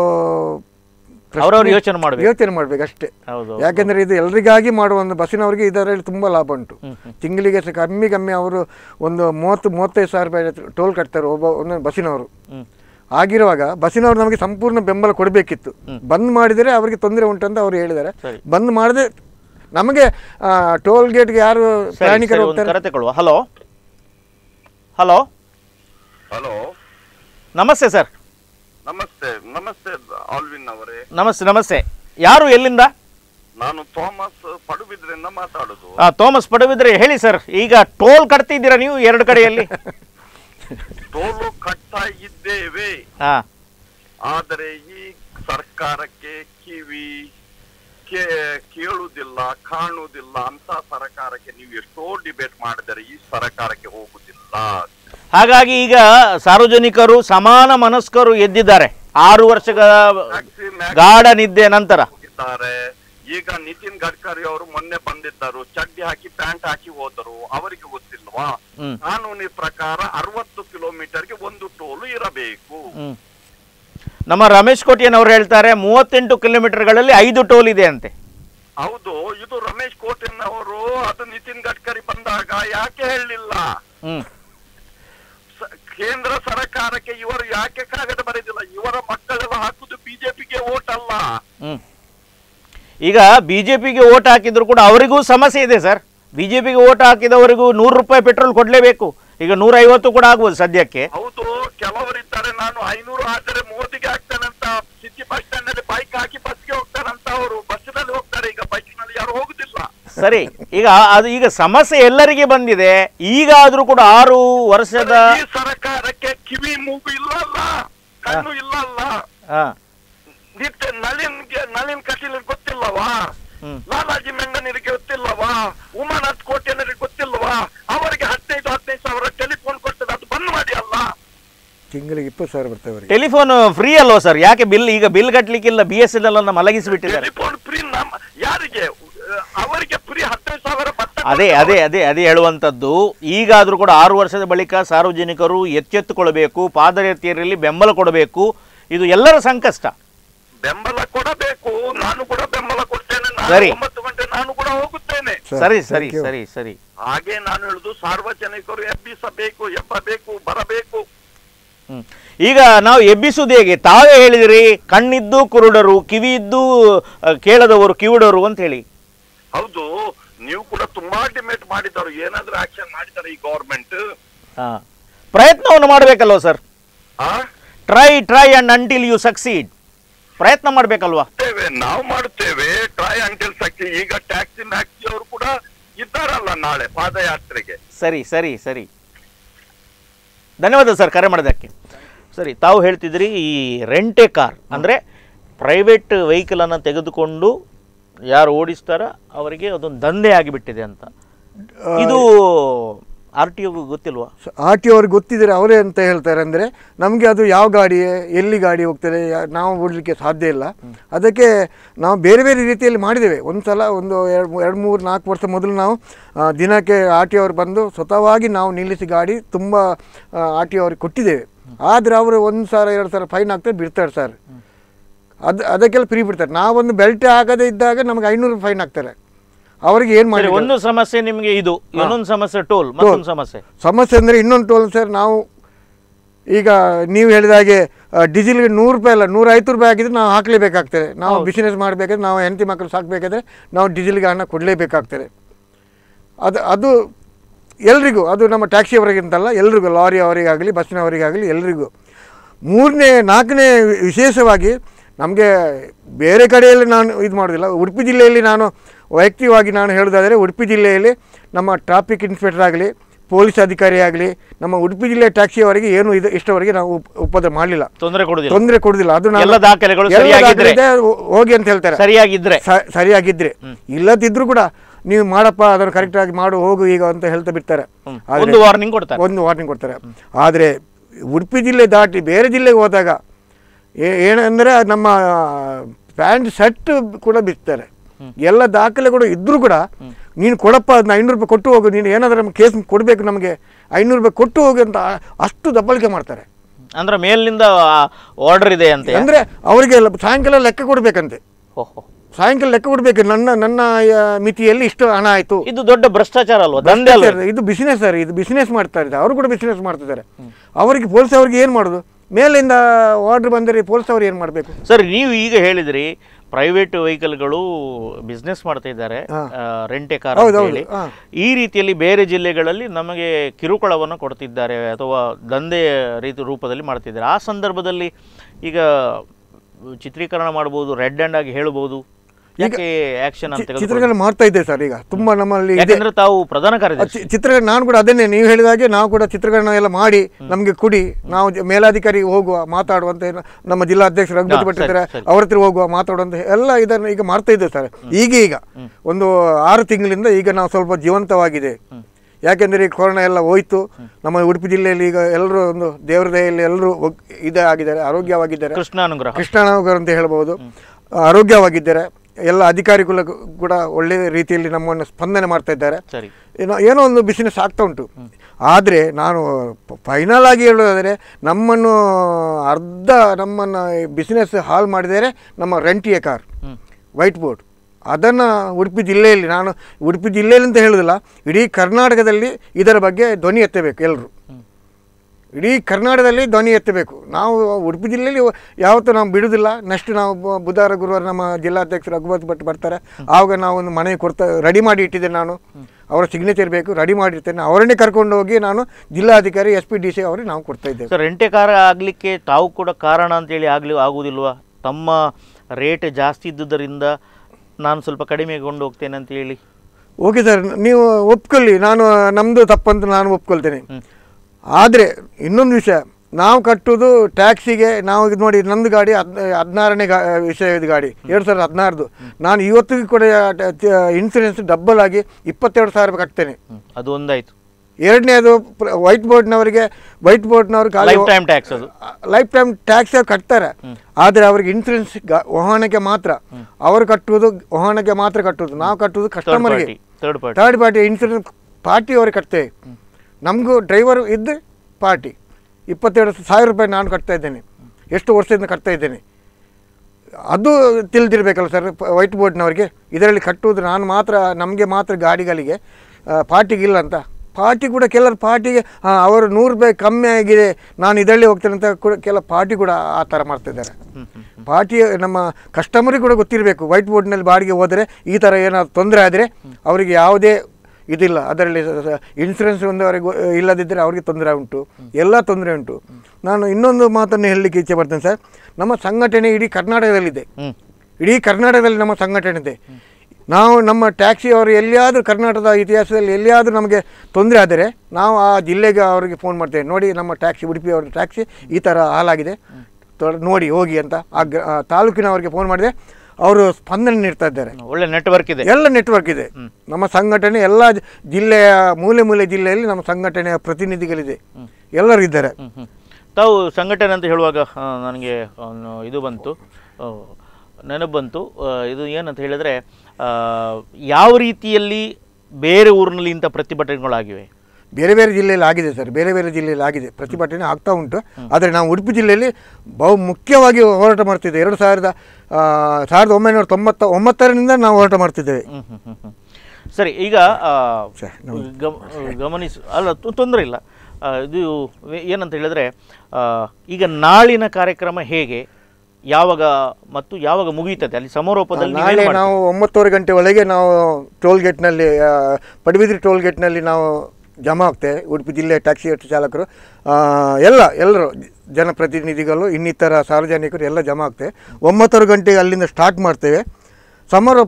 ಅವ್ರವ್ರು ಯೋಚನೆ ಮಾಡಬೇಕು ಯೋಚನೆ ಮಾಡ್ಬೇಕು ಅಷ್ಟೇ ಹೌದು ಯಾಕೆಂದ್ರೆ ಇದು ಎಲ್ರಿಗಾಗಿ ಮಾಡುವ ಒಂದು ಬಸ್ಸಿನವರಿಗೆ ಇದರಲ್ಲಿ ತುಂಬ ಲಾಭ ಉಂಟು ತಿಂಗಳಿಗೆ ಸಹ ಕಮ್ಮಿ ಕಮ್ಮಿ ಅವರು ಒಂದು ಮೂವತ್ತು ಮೂವತ್ತೈದು ಸಾವಿರ ರೂಪಾಯಿ ಟೋಲ್ ಕಟ್ತಾರೆ ಒಬ್ಬ ಒಂದೊಂದು ಬಸ್ಸಿನವರು ಹ್ಮ್. ಆಗಿರುವಾಗ ಬಸ್ಸಿನವರು ನಮಗೆ ಸಂಪೂರ್ಣ ಬೆಂಬಲ ಕೊಡಬೇಕಿತ್ತು ಬಂದ್ ಮಾಡಿದರೆ ಅವರಿಗೆ ತೊಂದರೆ ಉಂಟಂತ ಅವರು ಹೇಳಿದ್ದಾರೆ ಸರಿ. ಬಂದ್ ಮಾಡದೆ ನಮಗೆ ಟೋಲ್ ಗೇಟ್ಗೆ ಯಾರು ಸರಿ, ಪ್ರಯಾಣಿಕರು ಸರಿ, ಒಂದು ಹೋಗ್ತಾರೆ ಕರೆ ತಗೊಳ್ಳುವ ಹಲೋ ಹಲೋ ಹಲೋ ನಮಸ್ತೆ ಸರ್ ನಮಸ್ತೆ ನಮಸ್ತೆ ಆಲ್ವಿನ್ ಅವರೇ ನಮಸ್ತೆ ನಮಸ್ತೆ ಯಾರು ಎಲ್ಲಿಂದ ನಾನು ಥಾಮಸ್ ಪಡುಬಿದ್ರಿಂದ ಮಾತಾಡುದು ಆ, ಥೋಮಸ್ ಪಡುವಿದ್ರೆ ಹೇಳಿ ಸರ್ ಈಗ ಟೋಲ್ ಕಟ್ತಿದ್ದೀರಾ ನೀವು ಎರಡು ಕಡೆಯಲ್ಲಿ ಟೋಲು ಕಟ್ತಾ ಇದ್ದೇವೆ ಹಾಂ ಆದರೆ ಈ ಸರ್ಕಾರಕ್ಕೆ ಕಿವಿ ಕೇ- ಕೇಳುವುದಿಲ್ಲ ಕಾಣುವುದಿಲ್ಲ ಅಂತ ಸರ್ಕಾರಕ್ಕೆ ನೀವು ಎಷ್ಟೋ ಡಿಬೇಟ್ ಮಾಡಿದರೆ ಈ ಸರ್ಕಾರಕ್ಕೆ ಹೋಗುದಿಲ್ಲ ಹಾಗಾಗಿ ಈಗ ಸಾರ್ವಜನಿಕರು ಸಮಾನ ಮನಸ್ಕರು ಎದ್ದಿದ್ದಾರೆ ಆರು ವರ್ಷಗಳ Maxi max ಗಾಢ ನಿದ್ದೆ ನಂತರ ಹೋಗಿದ್ದಾರೆ ಈಗ ನಿತಿನ್ ಗಡ್ಕರಿ ಅವರು ಮೊನ್ನೆ ಬಂದಿದ್ದರು ಚಡ್ಡಿ ಹಾಕಿ ಪ್ಯಾಂಟ್ ಹಾಕಿ ಹೋದರು ಅವರಿಗೆ ಗೊತ್ತಿಲ್ವಾ ಹ್ಮ್. ಕಾನೂನಿ ಪ್ರಕಾರ ಅರವತ್ತು ಕಿಲೋಮೀಟರ್ಗೆ ಒಂದು ಟೋಲು ಇರಬೇಕು ಹ್ಮ್. ನಮ್ಮ ರಮೇಶ್ ಕೋಟಿಯನ್ ಹೇಳ್ತಾರೆ ಮೂವತ್ತೆಂಟು ಕಿಲೋಮೀಟರ್ಗಳಲ್ಲಿ ಐದು ಟೋಲ್ ಇದೆ ಅಂತೆ ಹೌದು ಇದು ರಮೇಶ್ ಕೋಟೆನ್ ಅವರು ಅದು ನಿತಿನ್ ಗಡ್ಕರಿ ಬಂದಾಗ ಯಾಕೆ ಹೇಳಲಿಲ್ಲ ಹ್ಮ್ ಸ- ಕೇಂದ್ರ ಸರ್ಕಾರಕ್ಕೆ ಇವರು ಯಾಕೆ ಕಾಗದ ಬರೆದಿಲ್ಲ ಇವರ ಮಕ್ಕಳೆಲ್ಲ ಹಾಕುದು ಬಿಜೆಪಿಗೆ ಓಟ್ ಅಲ್ಲ ಹ್ಮ್ ಈಗ ಬಿಜೆಪಿಗೆ ಓಟ್ ಹಾಕಿದ್ರು ಕೂಡ ಅವರಿಗೂ ಸಮಸ್ಯೆ ಇದೆ ಸರ್ ಬಿಜೆಪಿಗೆ ಓಟ್ ಹಾಕಿದವರಿಗೂ ನೂರು ರೂಪಾಯಿ ಪೆಟ್ರೋಲ್ ಕೊಡಲೇಬೇಕು ಈಗ ನೂರೈವತ್ತು ಕೂಡ ಆಗ್ಬೋದು ಸದ್ಯಕ್ಕೆ ಹೌದು ಕೆಲವರಿದ್ದಾರೆ ನಾನು ಐನೂರು ಹಾಕಿದ್ರೆ ಮೋದಿಗೆ ಹಾಕ್ತೇನೆ ಅಂತ ಸಿಟಿ ಬಸ್ ಸ್ಟ್ಯಾಂಡ್ ನಲ್ಲಿ ಬೈಕ್ ಹಾಕಿ ಬಸ್ಗೆ ಹೋಗ್ತಾರಂತ ಅವರು ಬಸ್ಸಿನಲ್ಲಿ ಹೋಗ್ತಾರೆ ಈಗ ಬೈಕ್ ನಲ್ಲಿ ಯಾರು ಹೋಗುದಿಲ್ಲ ಸರಿ ಈಗ ಅದು ಈಗ ಸಮಸ್ಯೆ ಎಲ್ಲರಿಗೆ ಬಂದಿದೆ ಈಗ ಆದ್ರೂ ಕೂಡ ಆರು ವರ್ಷದ ಈ ಸರ್ಕಾರಕ್ಕೆ ಕಿವಿ ಮೂಗು ಇಲ್ಲಲ್ಲ ಕಣ್ಣು ಇಲ್ಲಲ್ಲ ಹಾ ನಿತ್ಯ ನಳಿನ್ಗೆ ನಳಿನ್ ಕಟೀಲ್ ಗೊತ್ತಿಲ್ಲವಾ ಹ್ಮ್. ಲಾಲಾಜಿ ಮೆಂಡನಿಗೆ ಗೊತ್ತಿಲ್ಲವಾ ಉಮಾನಾಥ್ ಕೋಟೆನರಿಗೆ ಗೊತ್ತಿಲ್ಲವಾ ಅವರಿಗೆ ಹದಿನೈದು ಹದಿನೈದು ಸಾವಿರ ಟೆಲಿಫೋನ್ ಕೊಡ್ತದೆ ಅದು ಬಂದ್ ಮಾಡಿ ಅಲ್ಲ ತಿಂಗಳಿಗೆ ಇಪ್ಪತ್ತು ಸಾವಿರ ಬರ್ತವೆ ಅವರಿಗೆ ಟೆಲಿಫೋನ್ ಫ್ರೀ ಅಲ್ವಾ ಸರ್ ಯಾಕೆ ಬಿಲ್ ಈಗ ಬಿಲ್ ಕಟ್ಲಿಕ್ಕಿಲ್ಲ ಬಿ ಎಸ್ ಎನ್ ಎಲ್ ಅನ್ನ ಮಲಗಿಸಿಬಿಟ್ಟಿದ್ದಾರೆ ಟೆಲಿಫೋನ್ ಫ್ರೀ ನಮ್ಮ ಯಾರಿಗೆ ಅಹ್, ಅವರಿಗೆ ಫ್ರೀ ಹದಿನೈದು ಸಾವಿರ ಭತ್ತ ಅದೇ ಅದೇ ಅದೇ ಅದೇ ಹೇಳುವಂಥದ್ದು ಈಗಾದರೂ ಕೂಡ ಆರು ವರ್ಷದ ಬಳಿಕ ಸಾರ್ವಜನಿಕರು ಎಚ್ಚೆತ್ತುಕೊಳ್ಬೇಕು ಪಾದಯಾತ್ರೆಯಲ್ಲಿ ಬೆಂಬಲ ಕೊಡಬೇಕು ಇದು ಎಲ್ಲರ ಸಂಕಷ್ಟ ಬೆಂಬಲ ಕೊಡಬೇಕು ನಾನು ಕೂಡ ಬೆಂಬಲ ಕೊಡ್ತೇನೆ ನಾನು ಸರಿ. ಒಂಬತ್ತು ಗಂಟೆ ನಾನು ಕೂಡ ಹೋಗುತ್ತೇನೆ ಸರ್, ಸರಿ thank ಸರಿ you. ಸರಿ ಸರಿ ಹಾಗೆ ನಾನು ಹೇಳುದು ಸಾರ್ವಜನಿಕರು ಎಬ್ಬಿಸಬೇಕು ಎಬ್ಬಬೇಕು ಬರಬೇಕು ಹ್ಮ್. ಈಗ ನಾವು ಎಬ್ಬಿಸುವುದು ಹೇಗೆ ತಾವೇ ಹೇಳಿದಿರಿ ಕಣ್ಣಿದ್ದು ಕುರುಡರು ಕಿವಿ ಇದ್ದು ಆ, ಕೇಳದವರು ಕಿವುಡರು ಅಂತ ಹೇಳಿ ಹೌದು ನೀವು ಕೂಡ ತುಂಬಾ ಡಿಮೇಟ್ ಮಾಡಿದ್ದಾರೆ ಏನಾದ್ರೂ ಆಕ್ಷನ್ ಮಾಡಿದ್ದಾರೆ ಈ ಗವರ್ಮೆಂಟ್ ಹಾ ಪ್ರಯತ್ನವನ್ನು ಮಾಡಬೇಕಲ್ವ ಸರ್ ಆ try try and until you succeed ಪ್ರಯತ್ನ ಮಾಡಬೇಕಲ್ವಾ ಮಾಡುತ್ತೇವೆ ನಾವು ಮಾಡುತ್ತೇವೆ ಟ್ರೈ ಅಂಟಿಲ್ ಸಕ್ತಿ ಈಗ ಟ್ಯಾಕ್ಸಿ ಮ್ಯಾಕ್ಸಿ ಅವರು ಕೂಡ ಇದ್ದಾರಲ್ಲ ನಾಳೆ ಪಾದಯಾತ್ರೆಗೆ ಸರಿ ಸರಿ ಸರಿ ಧನ್ಯವಾದ ಸರ್ ಕರೆ ಮಾಡೋದಕ್ಕೆ ಸರಿ ತಾವು ಹೇಳ್ತಿದ್ರಿ ಈ ರೆಂಟೆ ಕಾರ್ ಅಂದರೆ ಪ್ರೈವೇಟ್ ವೆಹಿಕಲನ್ನು ತೆಗೆದುಕೊಂಡು ಯಾರು ಓಡಿಸ್ತಾರ ಅವರಿಗೆ ಅದೊಂದು ದಂಧೆ ಆಗಿಬಿಟ್ಟಿದೆ ಅಂತ ಇದು ಆರ್ ಟಿ ಗೊತ್ತಿಲ್ವಾ ಆರ್ ಟಿ ಅವ್ರಿಗೆ ಗೊತ್ತಿದ್ರೆ ಅವರೇ ಅಂತ ಹೇಳ್ತಾರೆ ಅಂದರೆ ನಮಗೆ ಅದು ಯಾವ ಗಾಡಿ ಎಲ್ಲಿ ಗಾಡಿ ಹೋಗ್ತದೆ ಯಾ- ನಾವು ಓಡಲಿಕ್ಕೆ ಸಾಧ್ಯ ಇಲ್ಲ ಅದಕ್ಕೆ ನಾವು ಬೇರೆ ಬೇರೆ ರೀತಿಯಲ್ಲಿ ಮಾಡಿದ್ದೇವೆ ಒಂದು ಸಲ ಒಂದು ಎರಡು ಎರಡು ಮೂರು ನಾಲ್ಕು ವರ್ಷ ಮೊದಲು ನಾವು ಆ, ದಿನಕ್ಕೆ ಆರ್ ಟಿ ಅವ್ರು ಬಂದು ಸ್ವತಃವಾಗಿ ನಾವು ನಿಲ್ಲಿಸಿ ಗಾಡಿ ತುಂಬ ಆರ್ ಟಿ ಅವ್ರಿಗೆ ಕೊಟ್ಟಿದ್ದೇವೆ ಆದರೆ ಅವರು ಒಂದು ಸಾವಿರ ಎರಡು ಸಾವಿರ ಫೈನ್ ಹಾಕ್ತಾರೆ ಬಿಡ್ತಾರೆ ಸರ್ ಅದು ಅದಕ್ಕೆಲ್ಲ ಫ್ರೀ ಬಿಡ್ತಾರೆ ನಾವೊಂದು ಬೆಲ್ಟ್ ಹಾಕದೇ ಇದ್ದಾಗ ನಮಗೆ ಐನೂರು ಫೈನ್ ಹಾಕ್ತಾರೆ ಅವರಿಗೆ ಏನು ಸರಿ ಮಾಡಿ ಒಂದು ಸಮಸ್ಯೆ ನಿಮಗೆ ಇದು ಇನ್ನೊಂದು ಸಮಸ್ಯೆ ಟೋಲ್ ಮತ್ತೊಂದು ಸಮಸ್ಯೆ ಸಮಸ್ಯೆ ಅಂದರೆ ಇನ್ನೊಂದು ಟೋಲ್ ಸರ್ ನಾವು ಈಗ ನೀವು ಹೇಳಿದ ಹಾಗೆ ಆ, ಡೀಸೆಲ್ಗೆ ನೂರು ರೂಪಾಯಿ ಅಲ್ಲ ನೂರ ಐವತ್ತು ರೂಪಾಯಿ ಹಾಕಿದ್ರೆ ನಾವು ಹಾಕಲೇಬೇಕಾಗ್ತದೆ ನಾವು ಬಿಸಿನೆಸ್ ಮಾಡಬೇಕಾದ್ರೆ ನಾವು ಹೆಂಡತಿ ಮಕ್ಕಳು ಸಾಕಬೇಕಾದ್ರೆ ನಾವು ಡೀಸೆಲ್ಗೆ ಹಣ ಕೊಡಲೇಬೇಕಾಗ್ತದೆ ಅದು ಅದು ಎಲ್ರಿಗೂ ಅದು ನಮ್ಮ ಟ್ಯಾಕ್ಸಿಯವರಿಗಿಂತಲ್ಲ ಎಲ್ರಿಗೂ ಲಾರಿ ಅವರಿಗಾಗಲಿ ಬಸ್ಸಿನವರಿಗಾಗಲಿ ಎಲ್ರಿಗೂ ಮೂರನೇ ನಾಲ್ಕನೇ ವಿಶೇಷವಾಗಿ ನಮಗೆ ಬೇರೆ ಕಡೆಯಲ್ಲಿ ನಾನು ಇದು ಮಾಡೋದಿಲ್ಲ ಉಡುಪಿ ಜಿಲ್ಲೆಯಲ್ಲಿ ನಾನು ವೈಯಕ್ತಿಕವಾಗಿ ನಾನು ಹೇಳೋದಾದರೆ ಉಡುಪಿ ಜಿಲ್ಲೆಯಲ್ಲಿ ನಮ್ಮ ಟ್ರಾಫಿಕ್ ಇನ್ಸ್ಪೆಕ್ಟರ್ ಆಗಲಿ ಪೊಲೀಸ್ ಅಧಿಕಾರಿ ಆಗಲಿ ನಮ್ಮ ಉಡುಪಿ ಜಿಲ್ಲೆ ಟ್ಯಾಕ್ಸಿಯವರಿಗೆ ಏನು ಇದು ಇಷ್ಟವರೆಗೆ ನಾವು ಉಪ್- ಉಪದ್ರ ಮಾಡಲಿಲ್ಲ ತೊಂದರೆ ಕೊಡುದಿಲ್ಲ ತೊಂದರೆ ಕೊಡುದಿಲ್ಲ ಅದು ನಾನು- ಎಲ್ಲ ದಾಖಲೆಗಳು ಎಲ್ಲ ಸರಿಯಾಗಿದ್ರೆ. ದಾಖಲೆ ಇದೆ, ಹೋ- ಹೋಗಿ ಅಂತ ಹೇಳ್ತಾರೆ ಸರಿಯಾಗಿದ್ರೆ ಸ- ಸರಿಯಾಗಿದ್ರೆ ಇಲ್ಲದಿದ್ರು ಕೂಡ ನೀವು ಮಾಡಪ್ಪ ಅದನ್ನು ಕರೆಕ್ಟಾಗಿ ಮಾಡು ಹೋಗು ಈಗ ಅಂತ ಹೇಳ್ತಾ ಬಿಡ್ತಾರೆ ಹ್ಮ್. ಆದ್ರೆ- ಒಂದು ವಾರ್ನಿಂಗ್ ಕೊಡ್ತಾರೆ ಒಂದು ವಾರ್ನಿಂಗ್ ಕೊಡ್ತಾರೆ ಆದರೆ ಉಡುಪಿ ಜಿಲ್ಲೆ ದಾಟಿ ಬೇರೆ ಜಿಲ್ಲೆಗೆ ಹೋದಾಗ ಏ- ಏನಂದ್ರೆ ನಮ್ಮ ಪ್ಯಾಂಟ್ ಶರ್ಟ್ ಕೂಡ ಬಿಡ್ತಾರೆ ಎಲ್ಲ ದಾಖಲೆಗಳು ಇದ್ರೂ ಕೂಡ ನೀನು ಕೊಡಪ್ಪ ಅದನ್ನ ಐನೂರು ರೂಪಾಯಿ ಕೊಟ್ಟು ಹೋಗು ನೀನು ಏನಾದರೂ ನಮ್ಗೆ ಕೇಸ್ ಕೊಡಬೇಕು ನಮಗೆ ಐನೂರು ರೂಪಾಯಿ ಕೊಟ್ಟು ಹೋಗು ಅಂತ ಅಷ್ಟು ದಬ್ಬಳಿಕೆ ಮಾಡ್ತಾರೆ ಅಂದ್ರೆ ಮೇಲಿನಿಂದ ಆರ್ಡರ್ ಇದೆ ಅಂತೆ ಅಂದರೆ ಅವರಿಗೆ ಎಲ್ಲ ಸಾಯಂಕಾಲ ಲೆಕ್ಕ ಕೊಡಬೇಕಂತೆ ಓಹೋ ಸಾಯಂಕಾಲ ಲೆಕ್ಕ ಕೊಡಬೇಕು ನನ್ನ ನನ್ನ ಆ, ಮಿತಿಯಲ್ಲಿ ಇಷ್ಟು ಹಣ ಆಯಿತು ಇದು ದೊಡ್ಡ ಭ್ರಷ್ಟಾಚಾರ ಅಲ್ವಾ ದಂಧೆ ಅಲ್ವಾ ಇದು? ಇದು ಬಿಸಿನೆಸ್ ಸರ್ ಇದು ಬಿಸಿನೆಸ್ ಮಾಡ್ತಾ ಇದ್ದಾರೆ ಅವರು ಕೂಡ ಬಿಸಿನೆಸ್ ಮಾಡ್ತಿದ್ದಾರೆ ಅವರಿಗೆ ಪೊಲೀಸ್ ಅವ್ರಿಗೆ ಏನು ಮಾಡೋದು ಮೇಲಿಂದ ಆರ್ಡರ್ ಬಂದರೆ ಪೊಲೀಸ್ ಅವ್ರು ಏನು ಮಾಡಬೇಕು ಸರ್ ನೀವು ಈಗ ಹೇಳಿದ್ರಿ ಪ್ರೈವೇಟ್ ವೆಹಿಕಲ್ಗಳು ಬಿಸ್ನೆಸ್ ಮಾಡ್ತಾ ಇದ್ದಾರೆ ರೆಂಟೆ ಕಾರ್ ಹೌದು, ಅಂತ ಹೌದು, ಹೇಳಿ ಹಾ. ಈ ರೀತಿಯಲ್ಲಿ ಬೇರೆ ಜಿಲ್ಲೆಗಳಲ್ಲಿ ನಮಗೆ ಕಿರುಕುಳವನ್ನು ಕೊಡ್ತಿದ್ದಾರೆ ಅಥವಾ ದಂಧೆ ರೀತಿ ರೂಪದಲ್ಲಿ ಮಾಡ್ತಿದ್ದಾರೆ ಆ ಸಂದರ್ಭದಲ್ಲಿ ಈಗ ಚಿತ್ರೀಕರಣ ಮಾಡ್ಬೋದು ರೆಡ್ ಹ್ಯಾಂಡ್ ಆಗಿ ಹೇಳ್ಬೋದು ಯಾಕೆ ಆಕ್ಷನ್ ಅಂತ ತೆಗೆದುಕೊಳ್ಳೋದು? ಚಿತ್ರಕಲೆ ಮಾಡ್ತಾ ಇದ್ದೇವೆ ಸರ್ ಈಗ ತುಂಬ ನಮ್ಮಲ್ಲಿ ಇದೆ ಯಾಕಂದ್ರೆ ತಾವು ಪ್ರಧಾನ ಕಾರ್ಯದರ್ಶಿ ಚಿ- ಚಿತ್ರಕಲೆ ನಾನು ಕೂಡ ಅದನ್ನೇ ನೀವು ಹೇಳಿದ ಹಾಗೆ ನಾವು ಕೂಡ ಚಿತ್ರಕರಣ ಎಲ್ಲ ಮಾಡಿ ನಮಗೆ ಕುಡಿ ನಾವು ಜ- ಮೇಲಾಧಿಕಾರಿಗೆ ಹೋಗುವ ಮಾತಾಡುವಂತ ಏನು ನಮ್ಮ ಜಿಲ್ಲಾಧ್ಯಕ್ಷರು ರಘುಪತಿ ಹಾ, ಭಟ್ ಇದ್ದಾರೆ ಸರಿ, ಸರಿ. ಅವ್ರ ಹತ್ರ ಹೋಗುವ ಮಾತಾಡುವಂತ ಎಲ್ಲ ಇದನ್ನು ಈಗ ಮಾಡ್ತಾ ಇದ್ದೇವೆ ಸರ್ ಈಗ ಈಗ ಒಂದು ಆರು ತಿಂಗಳಿಂದ ಈಗ ನಾವು ಸ್ವಲ್ಪ ಜೀವಂತವಾಗಿದೆ ಯಾಕೆಂದರೆ ಈ ಕೊರೋನಾ ಎಲ್ಲ ಹೋಯ್ತು ನಮ್ಮ ಉಡುಪಿ ಜಿಲ್ಲೆಯಲ್ಲಿ ಈಗ ಎಲ್ಲರೂ ಒಂದು ದೇವರ ದಯೆಯಲ್ಲಿ ಎಲ್ಲರೂ ಒಗ್- ಇದೇ ಆಗಿದ್ದಾರೆ ಆರೋಗ್ಯವಾಗಿದ್ದಾರೆ ಕೃಷ್ಣಾನುಗ್ರಹ ಕೃಷ್ಣನಗರ ಅಂತ ಹೇಳ್ಬೋದು ಆರೋಗ್ಯವಾಗಿದ್ದಾರೆ ಎಲ್ಲ ಅಧಿಕಾರಿಗಳು ಕೂಡ ಒಳ್ಳೆಯ ರೀತಿಯಲ್ಲಿ ನಮ್ಮನ್ನು ಸ್ಪಂದನೆ ಮಾಡ್ತಾ ಇದ್ದಾರೆ ಸರಿ ಏನೋ ಏನೋ ಒಂದು ಬಿಸಿನೆಸ್ ಆಗ್ತಾ ಉಂಟು ಆದರೆ ನಾನು ಫೈನಲ್ ಆಗಿ ಹೇಳೋದಾದರೆ ನಮ್ಮನ್ನು ಅರ್ಧ ನಮ್ಮನ್ನು ಬಿಸಿನೆಸ್ ಹಾಳು ಮಾಡಿದರೆ ನಮ್ಮ ರೆಂಟಿಯ ಕಾರ್ ಹ್ಮ್. ವೈಟ್ ಬೋರ್ಡ್ ಅದನ್ನು ಉಡುಪಿ ಜಿಲ್ಲೆಯಲ್ಲಿ ನಾನು ಉಡುಪಿ ಜಿಲ್ಲೆಯಲ್ಲಿ ಅಂತ ಹೇಳೋದಿಲ್ಲ ಇಡೀ ಕರ್ನಾಟಕದಲ್ಲಿ ಇದರ ಬಗ್ಗೆ ಧ್ವನಿ ಎತ್ತಬೇಕು ಎಲ್ಲರೂ ಇಡೀ ಕರ್ನಾಟಕದಲ್ಲಿ ಧ್ವನಿ ಎತ್ತಬೇಕು ನಾವು ಉಡುಪಿ ಜಿಲ್ಲೆಯಲ್ಲಿ ಯಾವತ್ತೂ ನಾವು ಬಿಡುವುದಿಲ್ಲ ನೆಕ್ಸ್ಟ್ ನಾವು ಬ- ಬುಧವಾರ ಗುರುವಾರ ನಮ್ಮ ಜಿಲ್ಲಾಧ್ಯಕ್ಷರು ರಘುಪತಿ ಭಟ್ ಬರ್ತಾರೆ ಆವಾಗ ನಾವು ಒಂದು ಮನೆ ಕೊಡ್ತಾ ರೆಡಿ ಮಾಡಿ ಇಟ್ಟಿದ್ದೆ ನಾನು ಅವರ ಸಿಗ್ನೇಚರ್ ಬೇಕು ರೆಡಿ ಮಾಡಿರ್ತೇನೆ ಅವರನ್ನೇ ಕರ್ಕೊಂಡು ಹೋಗಿ ನಾನು ಜಿಲ್ಲಾಧಿಕಾರಿ ಎಸ್ ಪಿ ಡಿ ಸಿ ಅವರಿಗೆ ನಾವು ಕೊಡ್ತಾ ಇದ್ದೇವೆ ಸರ್ ರೆಂಟೆ ಕಾರ್ ಆಗಲಿಕ್ಕೆ ತಾವು ಕೂಡ ಕಾರಣ ಅಂತೇಳಿ ಆಗಲಿ ಆಗುವುದಿಲ್ವಾ ತಮ್ಮ ರೇಟ್ ಜಾಸ್ತಿ ಇದ್ದುದರಿಂದ ನಾನು ಸ್ವಲ್ಪ ಕಡಿಮೆಗೊಂಡು ಹೋಗ್ತೇನೆ ಅಂತ ಹೇಳಿ ಓಕೆ ಸರ್ ನೀವು ಒಪ್ಕೊಳ್ಳಿ ನಾನು ನಮ್ಮದು ತಪ್ಪಂತ ನಾನು ಒಪ್ಕೊಳ್ತೇನೆ ಆದರೆ ಇನ್ನೊಂದು ವಿಷಯ ನಾವು ಕಟ್ಟುವುದು ಟ್ಯಾಕ್ಸಿಗೆ ನಾವು ಇದು ನೋಡಿ ನಂದು ಗಾಡಿ ಹದ್ ಹದಿನಾರನೇ ಗಾ ವಿಷಯದ ಗಾಡಿ ಎರಡು ಸಾವಿರದ ಹದಿನಾರದು ನಾನು ಇವತ್ತಿಗೂ ಕೂಡ ಇನ್ಸೂರೆನ್ಸ್ ಡಬ್ಬಲ್ ಆಗಿ ಇಪ್ಪತ್ತೆರಡು ಸಾವಿರ ರೂಪಾಯಿ ಕಟ್ತೇನೆ ಹ್ಮ್. ಅದು ಒಂದಾಯ್ತು ಎರಡನೇದು ವೈಟ್ ಬೋರ್ಡ್ನವರಿಗೆ ವೈಟ್ ಬೋರ್ಡ್ನವರು ಲೈಫ್ ಟೈಮ್ ಟ್ಯಾಕ್ಸ್ ಅದು ಲೈಫ್ ಟೈಮ್ ಟ್ಯಾಕ್ಸ್ ಕಟ್ತಾರೆ ಆದರೆ ಅವ್ರಿಗೆ ಇನ್ಸೂರೆನ್ಸ್ ವಾಹನಕ್ಕೆ ಮಾತ್ರ ಅವರು ಕಟ್ಟುವುದು ವಾಹನಕ್ಕೆ ಮಾತ್ರ ಕಟ್ಟುವುದು ನಾವು ಕಟ್ಟುವುದು ಥರ್ಡ್ ಕಸ್ಟಮರ್ಗೆ party third party third party insurance party ಅವ್ರಿಗೆ ಕಟ್ತೇವೆ ನಮಗೂ ಡ್ರೈವರ್ ಇದ್ದು ಪಾರ್ಟಿ ಇಪ್ಪತ್ತೆರಡು ಸಾವಿರ ರೂಪಾಯಿ ನಾನು ಕಟ್ತಾ ಇದ್ದೇನೆ ಎಷ್ಟು ವರ್ಷದಿಂದ ಕಟ್ತಾ ಇದ್ದೇನೆ ಅದು ತಿಳಿದಿರ್ಬೇಕಲ್ಲ ಸರ್ ವೈಟ್ ಬೋರ್ಡ್ನವರಿಗೆ ಇದರಲ್ಲಿ ಕಟ್ಟುವುದು ನಾನು ಮಾತ್ರ ನಮಗೆ ಮಾತ್ರ ಗಾಡಿಗಳಿಗೆ ಆ, ಪಾರ್ಟಿಗೆ ಇಲ್ಲ ಅಂತ ಪಾರ್ಟಿ ಕೂಡ ಕೆಲವರು ಪಾರ್ಟಿಗೆ ಹಾಂ ಅವರು ನೂರು ರೂಪಾಯಿ ಕಮ್ಮಿ ಆಗಿದೆ ನಾನು ಇದರಲ್ಲಿ ಹೋಗ್ತೇನೆ ಅಂತ ಕೂಡ ಕೆಲ ಪಾರ್ಟಿ ಕೂಡ ಆ ಥರ ಮಾಡ್ತಿದ್ದಾರೆ ಪಾರ್ಟಿ ನಮ್ಮ ಕಸ್ಟಮರಿಗೆ ಕೂಡ ಗೊತ್ತಿರಬೇಕು ವೈಟ್ ಬೋರ್ಡ್ನಲ್ಲಿ ಬಾಡಿಗೆ ಹೋದರೆ ಈ ಥರ ಏನಾದ್ರು ತೊಂದರೆ ಆದರೆ ಅವರಿಗೆ ಯಾವುದೇ ಇದಿಲ್ಲ ಅದರಲ್ಲಿ ಇನ್ಸೂರೆನ್ಸ್ ಒಂದವರೆಗೆ ಇಲ್ಲದಿದ್ದರೆ ಅವರಿಗೆ ತೊಂದರೆ ಉಂಟು ಎಲ್ಲ ತೊಂದರೆ ಉಂಟು ನಾನು ಇನ್ನೊಂದು ಮಾತನ್ನು ಹೇಳಲಿಕ್ಕೆ ಇಚ್ಛೆ ಪಡ್ತೇನೆ ಸರ್ ನಮ್ಮ ಸಂಘಟನೆ ಇಡೀ ಕರ್ನಾಟಕದಲ್ಲಿದೆ ಹ್ಮ್. ಇಡೀ ಕರ್ನಾಟಕದಲ್ಲಿ ನಮ್ಮ ಸಂಘಟನೆ ಇದೆ ನಾವು ನಮ್ಮ ಟ್ಯಾಕ್ಸಿ ಅವರು ಎಲ್ಲಿಯಾದರೂ ಕರ್ನಾಟಕದ ಇತಿಹಾಸದಲ್ಲಿ ಎಲ್ಲಿಯಾದರೂ ನಮಗೆ ತೊಂದರೆ ಆದರೆ ನಾವು ಆ ಜಿಲ್ಲೆಗೆ ಅವರಿಗೆ ಫೋನ್ ಮಾಡ್ತೇವೆ ನೋಡಿ ನಮ್ಮ ಟ್ಯಾಕ್ಸಿ ಉಡುಪಿ ಅವ್ರ ಟ್ಯಾಕ್ಸಿ ಈ ಥರ ಹಾಲಾಗಿದೆ ತೊ- ನೋಡಿ ಹೋಗಿ ಅಂತ ಆ ಗ್ರ ಆ ತಾಲೂಕಿನವರಿಗೆ ಫೋನ್ ಮಾಡಿದೆ ಅವರು ಸ್ಪಂದನೆ ನೀಡ್ತಾ ಇದ್ದಾರೆ ಒಳ್ಳೆ ನೆಟ್ವರ್ಕ್ ಇದೆ ಎಲ್ಲ ನೆಟ್ವರ್ಕ್ ಇದೆ ನಮ್ಮ ಸಂಘಟನೆ ಎಲ್ಲ ಜ- ಜಿಲ್ಲೆಯ ಮೂಲೆ ಮೂಲೆ ಜಿಲ್ಲೆಯಲ್ಲಿ ನಮ್ಮ ಸಂಘಟನೆಯ ಪ್ರತಿನಿಧಿಗಳಿದೆ ಎಲ್ಲರೂ ಇದ್ದಾರೆ ಹ್ಮ್, ಹ್ಮ್. ತಾವು ಸಂಘಟನೆ ಅಂತ ಹೇಳುವಾಗ ಆ, ನನಗೆ ಒಂದು ಇದು ಬಂತು ಆ, ನೆನಪು ಬಂತು ಆ, ಇದು ಏನಂತ ಹೇಳಿದರೆ ಆ, ಯಾವ ರೀತಿಯಲ್ಲಿ ಬೇರೆ ಊರಿನಲ್ಲಿ ಇಂಥ ಪ್ರತಿಭಟನೆಗಳಾಗಿವೆ ಬೇರೆ ಬೇರೆ ಜಿಲ್ಲೆಯಲ್ಲಿ ಆಗಿದೆ ಸರ್ ಬೇರೆ ಬೇರೆ ಜಿಲ್ಲೆಯಲ್ಲಿ ಆಗಿದೆ ಪ್ರತಿಭಟನೆ ಆಗ್ತಾ ಉಂಟು ಆದರೆ ನಾವು ಉಡುಪಿ ಜಿಲ್ಲೆಯಲ್ಲಿ ಬಹು ಮುಖ್ಯವಾಗಿ ಹೋರಾಟ ಮಾಡ್ತಿದ್ದೇವೆ ಎರಡು ಸಾವಿರದ ಆ, ಸಾವಿರದ ಒಂಬೈನೂರ ತೊಂಬತ್ತ ಒಂಬತ್ತರಿಂದ ನಾವು ಹೋರಾಟ ಮಾಡ್ತಿದ್ದೇವೆ ಹ್ಮ್, ಹ್ಮ್, ಹ್ಮ್, ಹ್ಮ್. ಸರಿ ಈಗ ಆ, ಛೆ, ನೋಡಿ. ಗಮ ಗಮನಿಸಿ ಅಲ್ಲ ತೊಂದರೆ ಇಲ್ಲ ಆ, ಇದು ವೆ- ಏನಂತ ಹೇಳಿದರೆ ಆ, ಈಗ ನಾಳಿನ ಕಾರ್ಯಕ್ರಮ ಹೇಗೆ ಯಾವಾಗ ಮತ್ತು ಯಾವಾಗ ಮುಗಿಯುತ್ತದೆ ಅಲ್ಲಿ ಸಮಾರೋಪದಲ್ಲಿ ನೀವೇನು ನಾಳೆ ಮಾಡ್ತೀರಿ? ನಾವು ಒಂಬತ್ತುವರೆ ಗಂಟೆ ಒಳಗೆ ನಾವು ಟೋಲ್ ಗೇಟ್ನಲ್ಲಿ ಆ, ಪಡುಬಿದ್ರಿ ಟೋಲ್ ಗೇಟ್ನಲ್ಲಿ ನಾವು ಜಮಾ ಆಗ್ತೇವೆ ಉಡುಪಿ ಜಿಲ್ಲೆ ಟ್ಯಾಕ್ಸಿ ಆಟೋ ಚಾಲಕರು ಆ, ಎಲ್ಲ ಎಲ್ಲರೂ ಜನಪ್ರತಿನಿಧಿಗಳು ಇನ್ನಿತರ ಸಾರ್ವಜನಿಕರು ಎಲ್ಲ ಜಮಾ ಆಗ್ತೇವೆ ಒಂಬತ್ತುವರೆ ಗಂಟೆಗೆ ಅಲ್ಲಿಂದ ಸ್ಟಾರ್ಟ್ ಮಾಡ್ತೇವೆ ಸಮಾರೋಪ